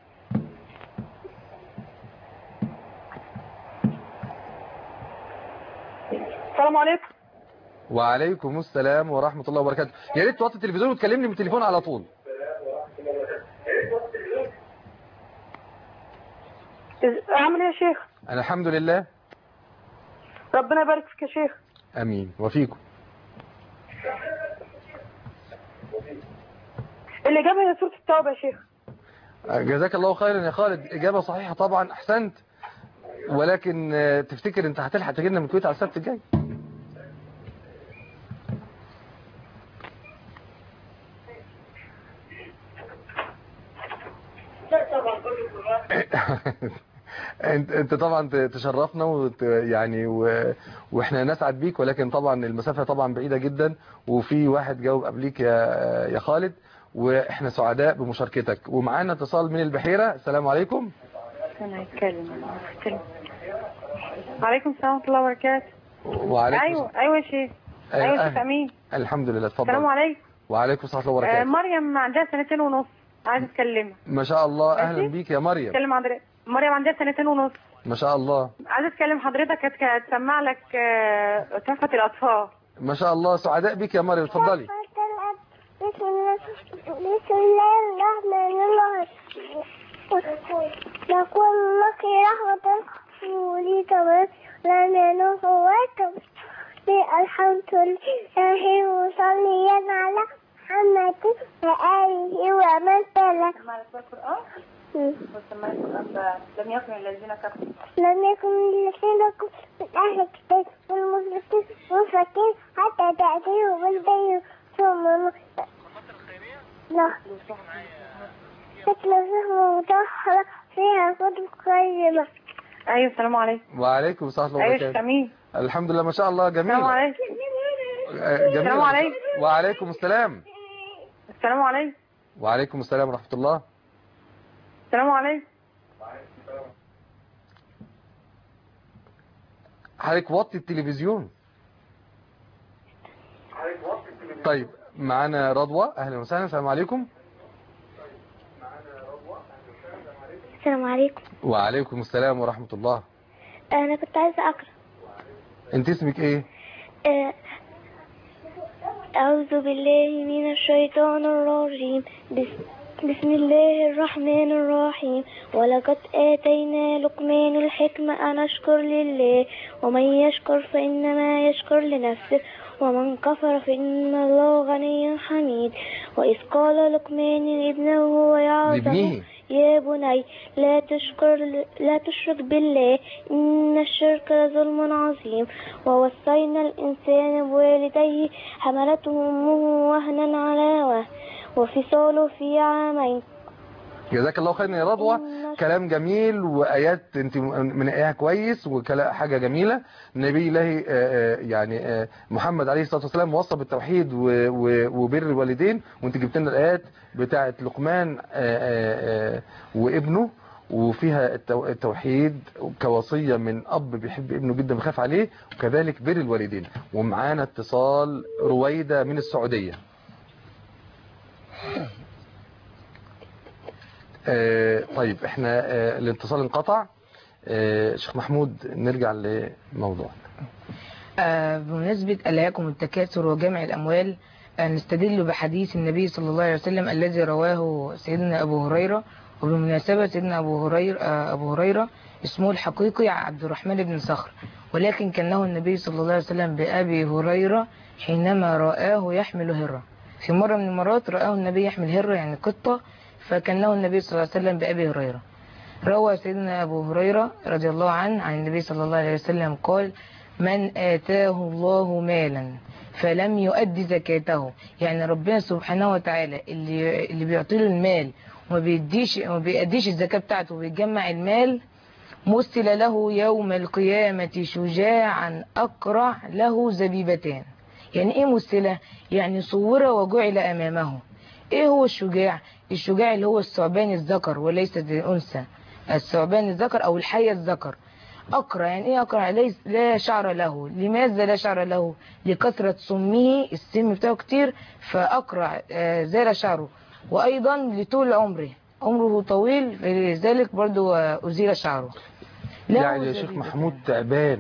السلام عليكم وعليكم السلام ورحمة الله وبركاته يا ريت توطي التلفزيون وتكلمني من التليفون على طول إز- عامل ايه يا شيخ أنا الحمد لله ربنا يبارك فيك يا شيخ أمين وفيكم الإجابة هي سورة التوبة يا شيخ جزاك الله خيرا يا خالد إجابة صحيحة طبعا أحسنت ولكن آه، تفتكر أنت هتلحق تجينا من الكويت على السبت الجاي انت انت طبعا تشرفنا وت يعني و... واحنا نسعد بيك ولكن طبعا المسافه طبعا بعيده جدا وفي واحد جاوب قبليك يا يا خالد واحنا سعداء بمشاركتك ومعانا اتصال من البحيره السلام عليكم أنا هتكلم أنا هتكلم عليكم السلام ورحمة الله وبركاته وعليكم أيوة أيوة يا شيخ أيوة، أيوة يا أهلا. شيخ أمين الحمد لله السلام اتفضل عليكم وعليكم السلام ورحمه الله آه وبركاته مريم عندها سنتين ونص عايزة أتكلمها ما شاء الله اهلا ماشي. بيك يا مريم أتكلم عن مريم عندها سنتين ونص ما شاء الله عايزة أتكلم حضرتك هت- هتسمع لك آه، تحفة الأطفال ما شاء الله سعداء بيك يا مريم اتفضلي بسم الله بسم الله الرحمن الرحيم نقول لك رحمة ولي كمان لمن هو الحمد لله وصليا على محمد وآله ومن تلا لم يكن الذين كفروا لم يكن الذين كفروا من أهل الكتاب والمشركين منفكين حتى تأتيهم البين ثم لا تتلى فهم مطهرة فيها كتب قيمة أيوة السلام عليكم وعليكم السلام ورحمه أيوة الله يا شيخ وبركاته أمين الحمد لله ما شاء الله السلام جميل عليكم جميل السلام عليكم. وعليكم السلام السلام عليكم وعليكم السلام ورحمه الله السلام عليكم حضرتك وطي التلفزيون طيب معانا رضوى اهلا وسهلا السلام عليكم السلام عليكم وعليكم السلام ورحمة الله أنا كنت عايزة أقرأ انت اسمك ايه آه، أعوذ بالله من الشيطان الرجيم بس- بسم الله الرحمن الرحيم ولقد آتينا لقمان الحكمة أن أشكر لله ومن يشكر فإنما يشكر لنفسه ومن كفر فإن الله غني حميد وإذ قال لقمان لابنه وهو يعظه لابنه يا بني لا تشكر لا تشرك بالله إن الشرك لظلم عظيم ووصينا الإنسان بوالديه حملته أمه وهنا على وهن وفصاله في عامين جزاك الله خيرا يا رضوى كلام جميل وايات انت منقيها كويس وكلام حاجه جميله النبي الله آه، آه، يعني آه، محمد عليه الصلاه والسلام وصى بالتوحيد و- و- وبر الوالدين وانت جبت لنا الايات بتاعه لقمان آه، آه، آه، وابنه وفيها التو- التوحيد كوصيه من اب بيحب ابنه جدا بيخاف عليه وكذلك بر الوالدين ومعانا اتصال رويده من السعوديه آه، طيب احنا آه، الاتصال انقطع آه، شيخ محمود نرجع لموضوع آه، بمناسبة ألهاكم التكاثر وجمع الأموال آه، نستدل بحديث النبي صلى الله عليه وسلم الذي رواه سيدنا أبو هريرة وبمناسبة سيدنا أبو هريرة, آه، أبو هريرة اسمه الحقيقي عبد الرحمن بن صخر ولكن كانه النبي صلى الله عليه وسلم بأبي هريرة حينما رآه يحمل هرة في مرة من المرات رآه النبي يحمل هرة يعني قطة فكانه النبي صلى الله عليه وسلم بأبي هريرة روى سيدنا أبو هريرة رضي الله عنه عن النبي صلى الله عليه وسلم قال من آتاه الله مالا فلم يؤدي زكاته يعني ربنا سبحانه وتعالى اللي اللي بيعطي له المال وما بيديش وما بيأديش الزكاة بتاعته وبيجمع المال مثل له يوم القيامة شجاعا أقرع له زبيبتان يعني ايه مثلة يعني صور وجعل أمامه ايه هو الشجاع الشجاع اللي هو الثعبان الذكر وليس الأنثى الثعبان الذكر أو الحية الذكر أقرع يعني إيه أقرع ليس لا شعر له لماذا لا شعر له لكثرة سمه السم بتاعه كتير فأقرع آه، زال شعره وأيضا لطول عمره عمره طويل لذلك برضو آه، أزيل شعره له يعني يا شيخ زبيبتان. محمود تعبان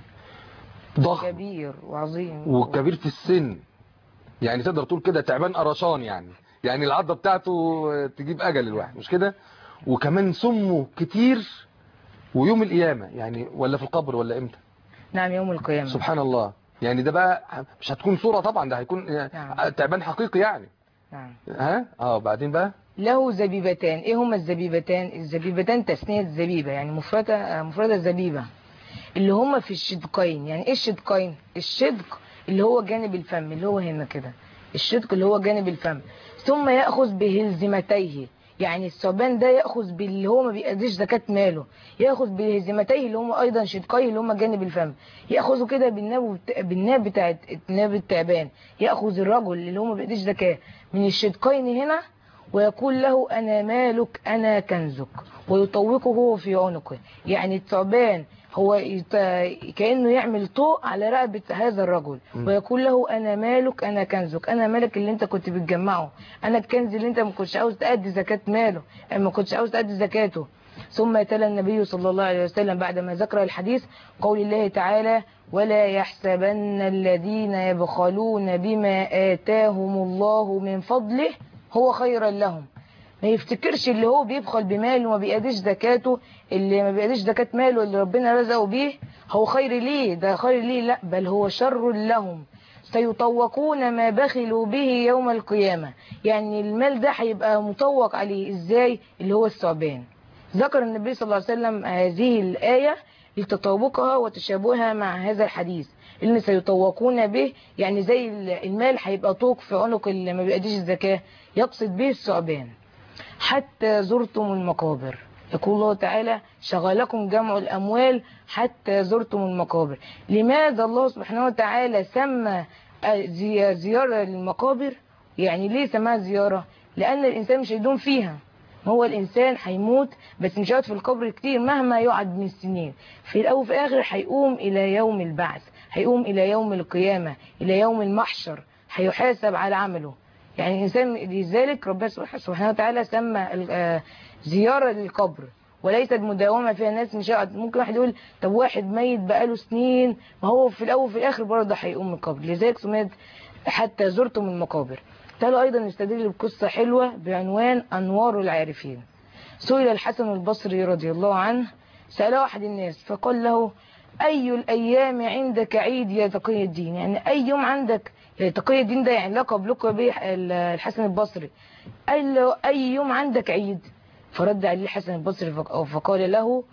ضخم كبير وعظيم وكبير في السن يعني تقدر تقول كده تعبان قرشان يعني يعني العضة بتاعته تجيب أجل الواحد مش كده وكمان سمه كتير ويوم القيامة يعني ولا في القبر ولا امتى نعم يوم القيامة سبحان الله يعني ده بقى مش هتكون صورة طبعا ده هيكون نعم. تعبان حقيقي يعني نعم ها اه بعدين بقى له زبيبتان ايه هما الزبيبتان الزبيبتان تثنية زبيبة يعني مفردة آه، مفردة زبيبة اللي هما في الشدقين يعني ايه الشدقين الشدق اللي هو جانب الفم اللي هو هنا كده الشدق اللي هو جانب الفم ثم يأخذ بهلزمتيه يعني الثعبان ده يأخذ باللي هو ما بيأديش زكاة ماله يأخذ بهلزمتيه اللي هم أيضا شدقيه اللي هم جانب الفم يأخذوا كده بالناب بالناب بتاعت ناب التعبان يأخذ الرجل اللي هو ما بيأديش زكاة من الشدقين هنا ويقول له أنا مالك أنا كنزك ويطوقه في عنقه يعني الثعبان هو يت... كأنه يعمل طوق على رقبة هذا الرجل م. ويقول له أنا مالك أنا كنزك أنا مالك اللي أنت كنت بتجمعه أنا الكنز اللي أنت ما كنتش عاوز تأدي زكاة ماله ما كنتش عاوز تأدي زكاته ثم تلا النبي صلى الله عليه وسلم بعدما ذكر الحديث قول الله تعالى ولا يحسبن الذين يبخلون بما آتاهم الله من فضله هو خيرا لهم ما يفتكرش اللي هو بيبخل بماله وما بيأديش زكاته اللي ما بيأديش زكاة ماله اللي ربنا رزقه بيه هو خير ليه ده خير ليه لا بل هو شر لهم سيطوقون ما بخلوا به يوم القيامة يعني المال ده هيبقى مطوق عليه ازاي اللي هو الثعبان ذكر النبي صلى الله عليه وسلم هذه الآية لتطابقها وتشابهها مع هذا الحديث اللي سيطوقون به يعني زي المال هيبقى طوق في عنق اللي ما بيأديش الزكاة يقصد به الثعبان حتى زرتم المقابر يقول الله تعالى شغلكم جمع الأموال حتى زرتم المقابر لماذا الله سبحانه وتعالى سمى زي- زيارة للمقابر يعني ليه سماها زيارة لأن الإنسان مش هيدوم فيها هو الإنسان هيموت بس مش هيقعد في القبر كتير مهما يقعد من السنين في الأول وفي الآخر هيقوم إلى يوم البعث هيقوم إلى يوم القيامة إلى يوم المحشر هيحاسب على عمله يعني الإنسان لذلك ربنا سبحانه وتعالى سمى ال- آه زيارة للقبر وليست مداومة فيها ناس مش هيقعد ممكن واحد يقول طب واحد ميت بقاله سنين ما هو في الأول وفي الآخر برضه هيقوم من القبر لذلك سميت حتى زرتم المقابر تعالوا أيضا نستدل بقصة حلوة بعنوان أنوار العارفين سئل الحسن البصري رضي الله عنه سأله أحد الناس فقال له أي الأيام عندك عيد يا تقي الدين يعني أي يوم عندك يا تقي الدين ده يعني لقب لقب به الحسن البصري قال له أي يوم عندك عيد فرد عليه الحسن البصري فق- فقال له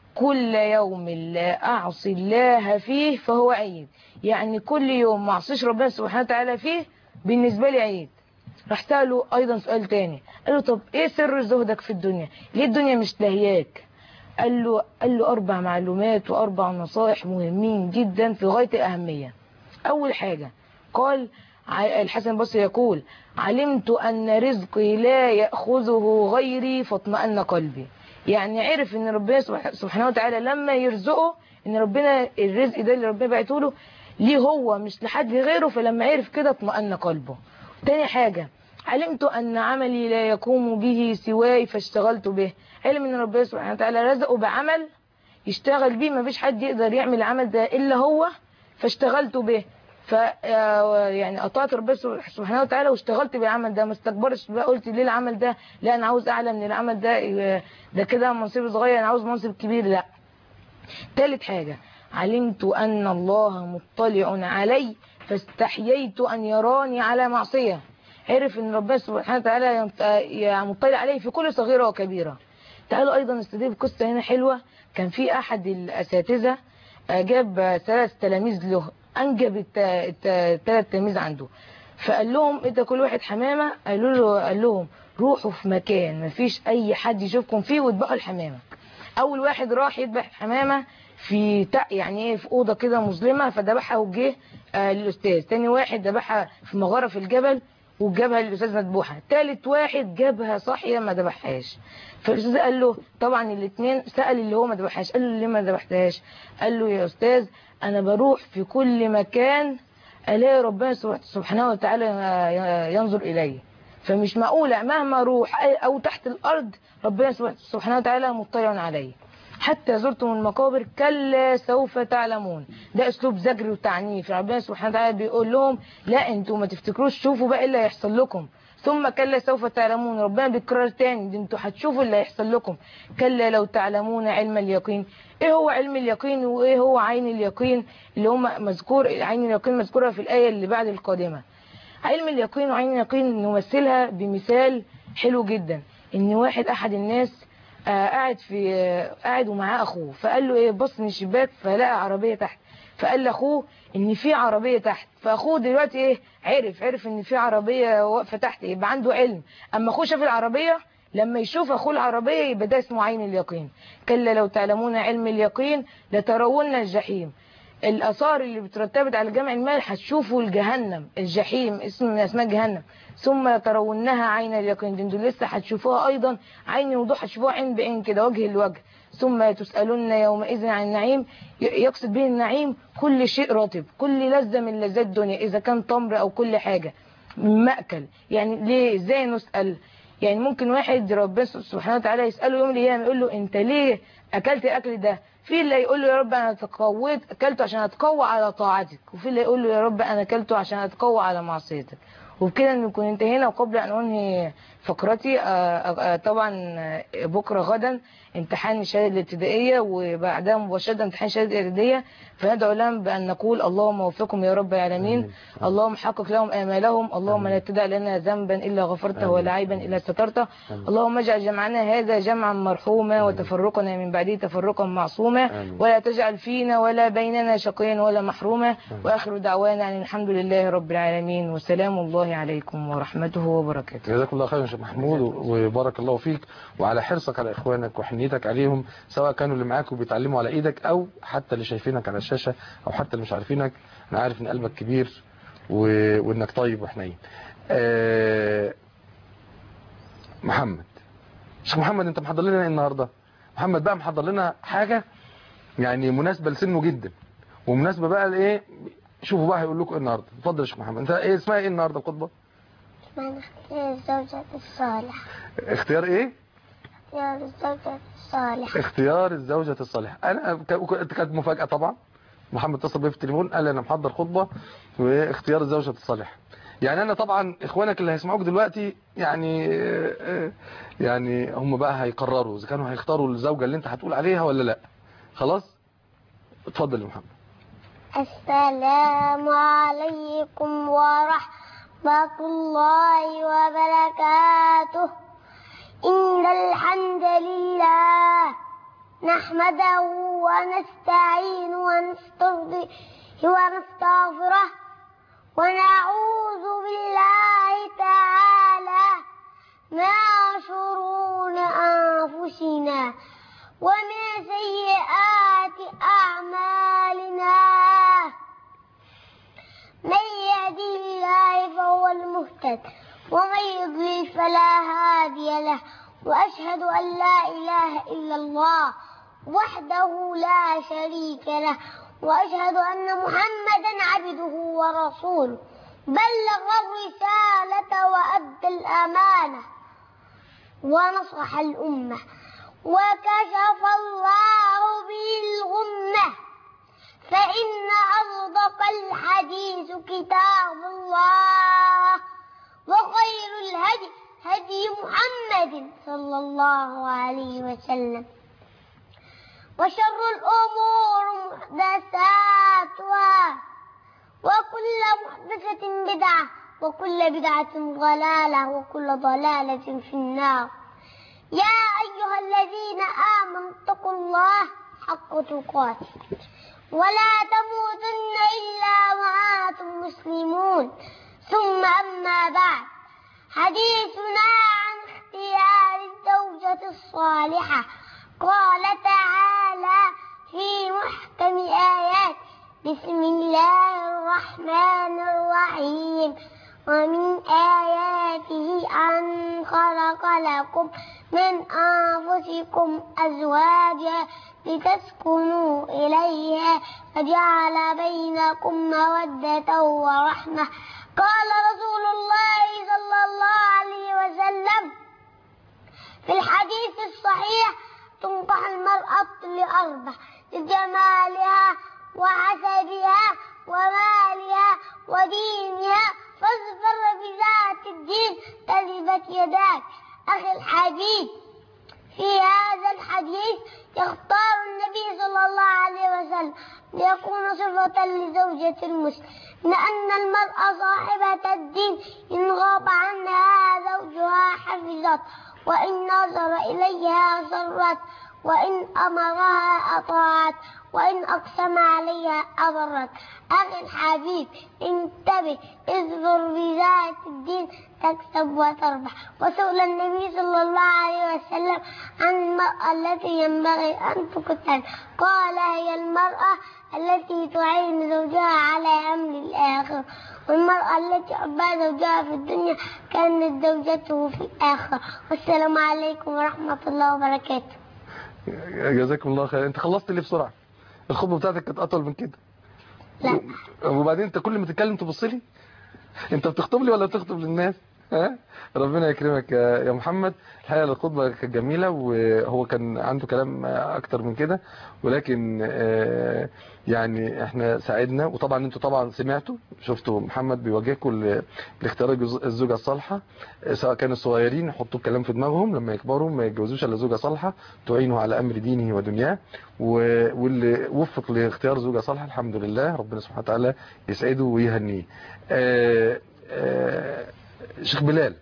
كل يوم لا أعصي الله فيه فهو عيد يعني كل يوم ما أعصيش ربنا سبحانه وتعالى فيه بالنسبة لي عيد راح سأله أيضا سؤال تاني قال له طب إيه سر زهدك في الدنيا ليه الدنيا مش لاهياك قال له قال له أربع معلومات وأربع نصائح مهمين جدا في غاية الأهمية أول حاجة قال ع- الحسن البصري يقول علمت أن رزقي لا يأخذه غيري فاطمأن قلبي يعني عرف ان ربنا سبح- سبحانه وتعالى لما يرزقه ان ربنا الرزق ده اللي ربنا بعته له ليه هو مش لحد غيره فلما عرف كده اطمأن قلبه تاني حاجة علمت أن عملي لا يقوم به سواي فاشتغلت به علم ان ربنا سبحانه وتعالى رزقه بعمل يشتغل بيه ما فيش حد يقدر يعمل العمل ده إلا هو فاشتغلت به ف يعني قطعت ربنا سبحانه وتعالى واشتغلت بالعمل ده ما استكبرش بقى قلت ليه العمل ده لا انا عاوز اعلى من العمل ده ده كده منصب صغير انا عاوز منصب كبير لا ثالث حاجة علمت أن الله مطلع علي فاستحييت أن يراني على معصية عرف أن ربنا سبحانه وتعالى ينط- يعني مطلع عليه في كل صغيرة وكبيرة تعالوا أيضا نستضيف قصة هنا حلوة كان في أحد الأساتذة آه، جاب آه، ثلاث تلاميذ له أنجب الت- الت- الثلاث تلاميذ عنده فقال لهم انت كل واحد حمامة قالوا له قال لهم روحوا في مكان مفيش أي حد يشوفكم فيه واذبحوا الحمامة اول واحد راح يذبح حمامه في تق يعني ايه في اوضه كده مظلمه فذبحها وجه آه للاستاذ تاني واحد ذبحها في مغاره في الجبل وجابها للاستاذ مذبوحه تالت واحد جابها صاحيه ما ذبحهاش فالاستاذ قال له طبعا الاثنين سال اللي هو ما ذبحهاش قال له ليه ما ذبحتهاش قال له يا استاذ انا بروح في كل مكان الاقي ربنا سبحانه وتعالى ينظر الي فمش معقولة مهما اروح او تحت الارض ربنا سبحانه وتعالى مطلع علي حتى زرتم المقابر كلا سوف تعلمون ده اسلوب زجر وتعنيف ربنا سبحانه وتعالى بيقول لهم لا انتوا ما تفتكروش شوفوا بقى ايه اللي هيحصل لكم ثم كلا سوف تعلمون ربنا بيكرر تاني ده انتوا هتشوفوا اللي هيحصل لكم كلا لو تعلمون علم اليقين ايه هو علم اليقين وايه هو عين اليقين اللي هم مذكور عين اليقين مذكوره في الايه اللي بعد القادمه علم اليقين وعين اليقين نمثلها بمثال حلو جدا ان واحد احد الناس آه قاعد في آه قاعد ومعاه اخوه فقال له ايه بص من الشباك فلقى عربيه تحت فقال لاخوه ان في عربيه تحت فاخوه دلوقتي ايه عرف عرف ان في عربيه واقفه تحت يبقى عنده علم اما اخوه شاف العربيه لما يشوف اخوه العربيه يبقى ده اسمه عين اليقين كلا لو تعلمون علم اليقين لترون الجحيم الاثار اللي بترتبط على جمع المال هتشوفوا الجهنم الجحيم اسم من اسماء جهنم ثم ترونها عين اليقين دي انتوا لسه هتشوفوها ايضا عين الوضوح هتشوفوها عين بعين كده وجه لوجه ثم تسالون يومئذ عن النعيم يقصد به النعيم كل شيء رطب كل لذه من لذات الدنيا اذا كان تمر او كل حاجه مأكل يعني ليه ازاي نسال يعني ممكن واحد ربنا سبحانه وتعالى يساله يوم القيامه يقول له انت ليه اكلت الاكل ده في اللي يقول له يا رب انا تقويت اكلته عشان اتقوى على طاعتك وفي اللي يقول له يا رب انا اكلته عشان اتقوى على معصيتك وبكده نكون انتهينا وقبل ان انهي فقرتي طبعا بكره غدا امتحان الشهاده الابتدائيه وبعدها مباشره امتحان الشهاده الاعداديه فندعو لهم بان نقول اللهم وفقهم يا رب العالمين اللهم حقق لهم امالهم اللهم لا تدع لنا ذنبا الا غفرته ولا عيبا الا سترته اللهم اجعل جمعنا هذا جمعا مرحوما وتفرقنا من بعده تفرقا معصوما ولا تجعل فينا ولا بيننا شقيا ولا محروما واخر دعوانا ان الحمد لله رب العالمين وسلام الله عليكم ورحمته وبركاته جزاك الله خير يا شيخ محمود وبارك الله فيك وعلى حرصك على اخوانك وحنيتك عليهم سواء كانوا اللي معاك وبيتعلموا على ايدك او حتى اللي شايفينك على الشاشه او حتى اللي مش عارفينك انا عارف ان قلبك كبير و... وانك طيب وحنين أه... محمد شيخ محمد انت محضر لنا ايه النهارده محمد بقى محضر لنا حاجه يعني مناسبه لسنه جدا ومناسبه بقى لايه شوفوا بقى هيقول لكم ايه النهارده اتفضل يا شيخ محمد انت ايه اسمها ايه النهارده الخطبه من اختيار الزوجة الصالحة اختيار ايه اختيار الزوجة الصالحة اختيار الزوجة الصالحة انا كانت مفاجأة طبعا محمد اتصل بي في التليفون قال لي انا محضر خطبة واختيار الزوجة الصالحة يعني انا طبعا اخوانك اللي هيسمعوك دلوقتي يعني يعني هم بقى هيقرروا اذا كانوا هيختاروا الزوجة اللي انت هتقول عليها ولا لا خلاص اتفضل يا محمد السلام عليكم ورحمة الله وبركاته إن الحمد لله نحمده ونستعين ونستغفره ونستغفره ونعوذ بالله تعالى من شرور أنفسنا ومن سيئات أعمالنا من يهدي الله فهو المهتد ومن يضلل فلا هادي له وأشهد أن لا إله إلا الله وحده لا شريك له وأشهد أن محمدا عبده ورسوله بلغ الرسالة وأدى الأمانة ونصح الأمة وكشف الله به الغمة فإن أصدق الحديث كتاب الله وخير الهدي هدي محمد صلى الله عليه وسلم وشر الأمور محدثاتها وكل محدثة بدعة وكل بدعة ضلالة وكل ضلالة في النار يا أيها الذين آمنوا اتقوا الله حق تقاته ولا تموتن إلا وأنتم مسلمون ثم أما بعد حديثنا عن اختيار الزوجة الصالحة قال تعالى في محكم آيات بسم الله الرحمن الرحيم ومن آياته أن خلق لكم من أنفسكم أزواجا لتسكنوا إليها وجعل بينكم مودة ورحمة قال رسول الله صلى الله عليه وسلم في الحديث الصحيح تنكح المرأة لأربع لجمالها وحسبها ومالها ودينها فاظفر بذات الدين تلبت يداك أخي الحبيب في هذا الحديث يختار النبي صلى الله عليه وسلم ليكون صفة لزوجة المسلم لأن المرأة صاحبة الدين إن غاب عنها زوجها حفظت وإن نظر إليها سرت وإن أمرها أطاعت وإن أقسم عليها أبرت أخي الحبيب انتبه اصبر بذات الدين تكسب وتربح وسئل النبي صلى الله عليه وسلم عن المرأة التي ينبغي أن تقتل قال هي المرأة التي تعين زوجها على أمر الآخر والمرأة التي حبها زوجها في الدنيا كانت زوجته في الآخر والسلام عليكم ورحمة الله وبركاته جزاكم الله خير انت خلصت ليه بسرعه الخطبه بتاعتك كانت اطول من كده لا وبعدين انت كل ما تتكلم تبص لي انت بتخطب لي ولا بتخطب للناس ها ربنا يكرمك يا يا محمد الحقيقه الخطبه كانت جميله وهو كان عنده كلام اكتر من كده ولكن آه، يعني احنا ساعدنا وطبعا انتوا طبعا سمعتوا شفتوا محمد بيواجهكم ل- لاختيار الجز- الزوجه الصالحه آه، سواء كانوا صغيرين يحطوا الكلام في دماغهم لما يكبروا ما يتجوزوش الا زوجه صالحه تعينه على امر دينه ودنياه و- واللي وفق لاختيار زوجه صالحه الحمد لله ربنا سبحانه وتعالى يسعده ويهنيه آه، آه، شيخ بلال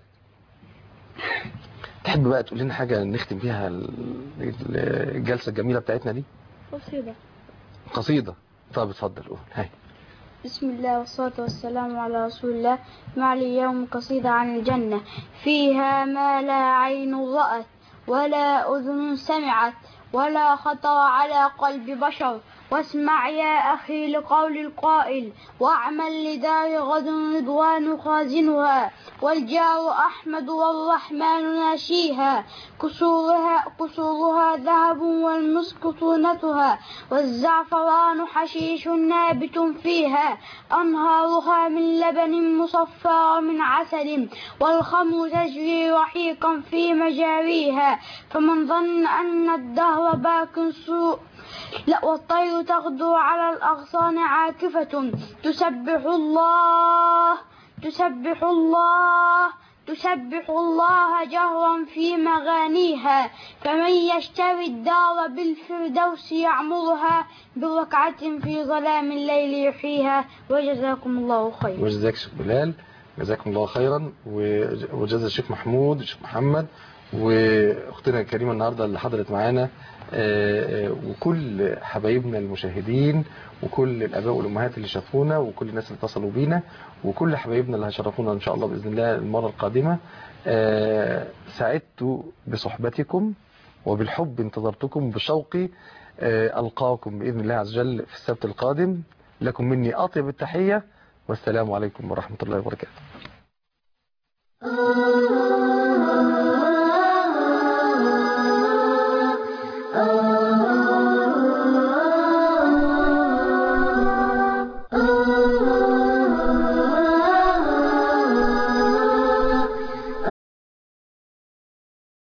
تحب بقى تقول لنا حاجة نختم بيها ال- ال- الجلسة الجميلة بتاعتنا دي قصيدة قصيدة طب اتفضل قول هاي بسم الله والصلاة والسلام على رسول الله مع اليوم قصيدة عن الجنة فيها ما لا عين رأت ولا أذن سمعت ولا خطر على قلب بشر واسمع يا أخي لقول القائل واعمل لدار غد رضوان خازنها والجار أحمد والرحمن ناشيها كسورها, كسورها ذهب والمسك طونتها والزعفران حشيش نابت فيها أنهارها من لبن مصفى من عسل والخمر تجري رحيقا في مجاريها فمن ظن أن الدهر باق سوء لا والطير تغدو على الأغصان عاكفة تسبح الله تسبح الله تسبح الله جهرا في مغانيها فمن يشتري الدار بالفردوس يعمرها بركعة في ظلام الليل يحييها وجزاكم الله خيرا وجزاك شيخ بلال جزاكم الله خيرا وج- وجزا الشيخ محمود الشيخ محمد واختنا الكريمة النهاردة اللي حضرت معانا آه، آه، وكل حبايبنا المشاهدين وكل الاباء والامهات اللي شافونا وكل الناس اللي اتصلوا بينا وكل حبايبنا اللي هيشرفونا ان شاء الله باذن الله المره القادمه آه، سعدت بصحبتكم وبالحب انتظرتكم بشوقي آه، القاكم باذن الله عز وجل في السبت القادم لكم مني اطيب التحيه والسلام عليكم ورحمه الله وبركاته Oh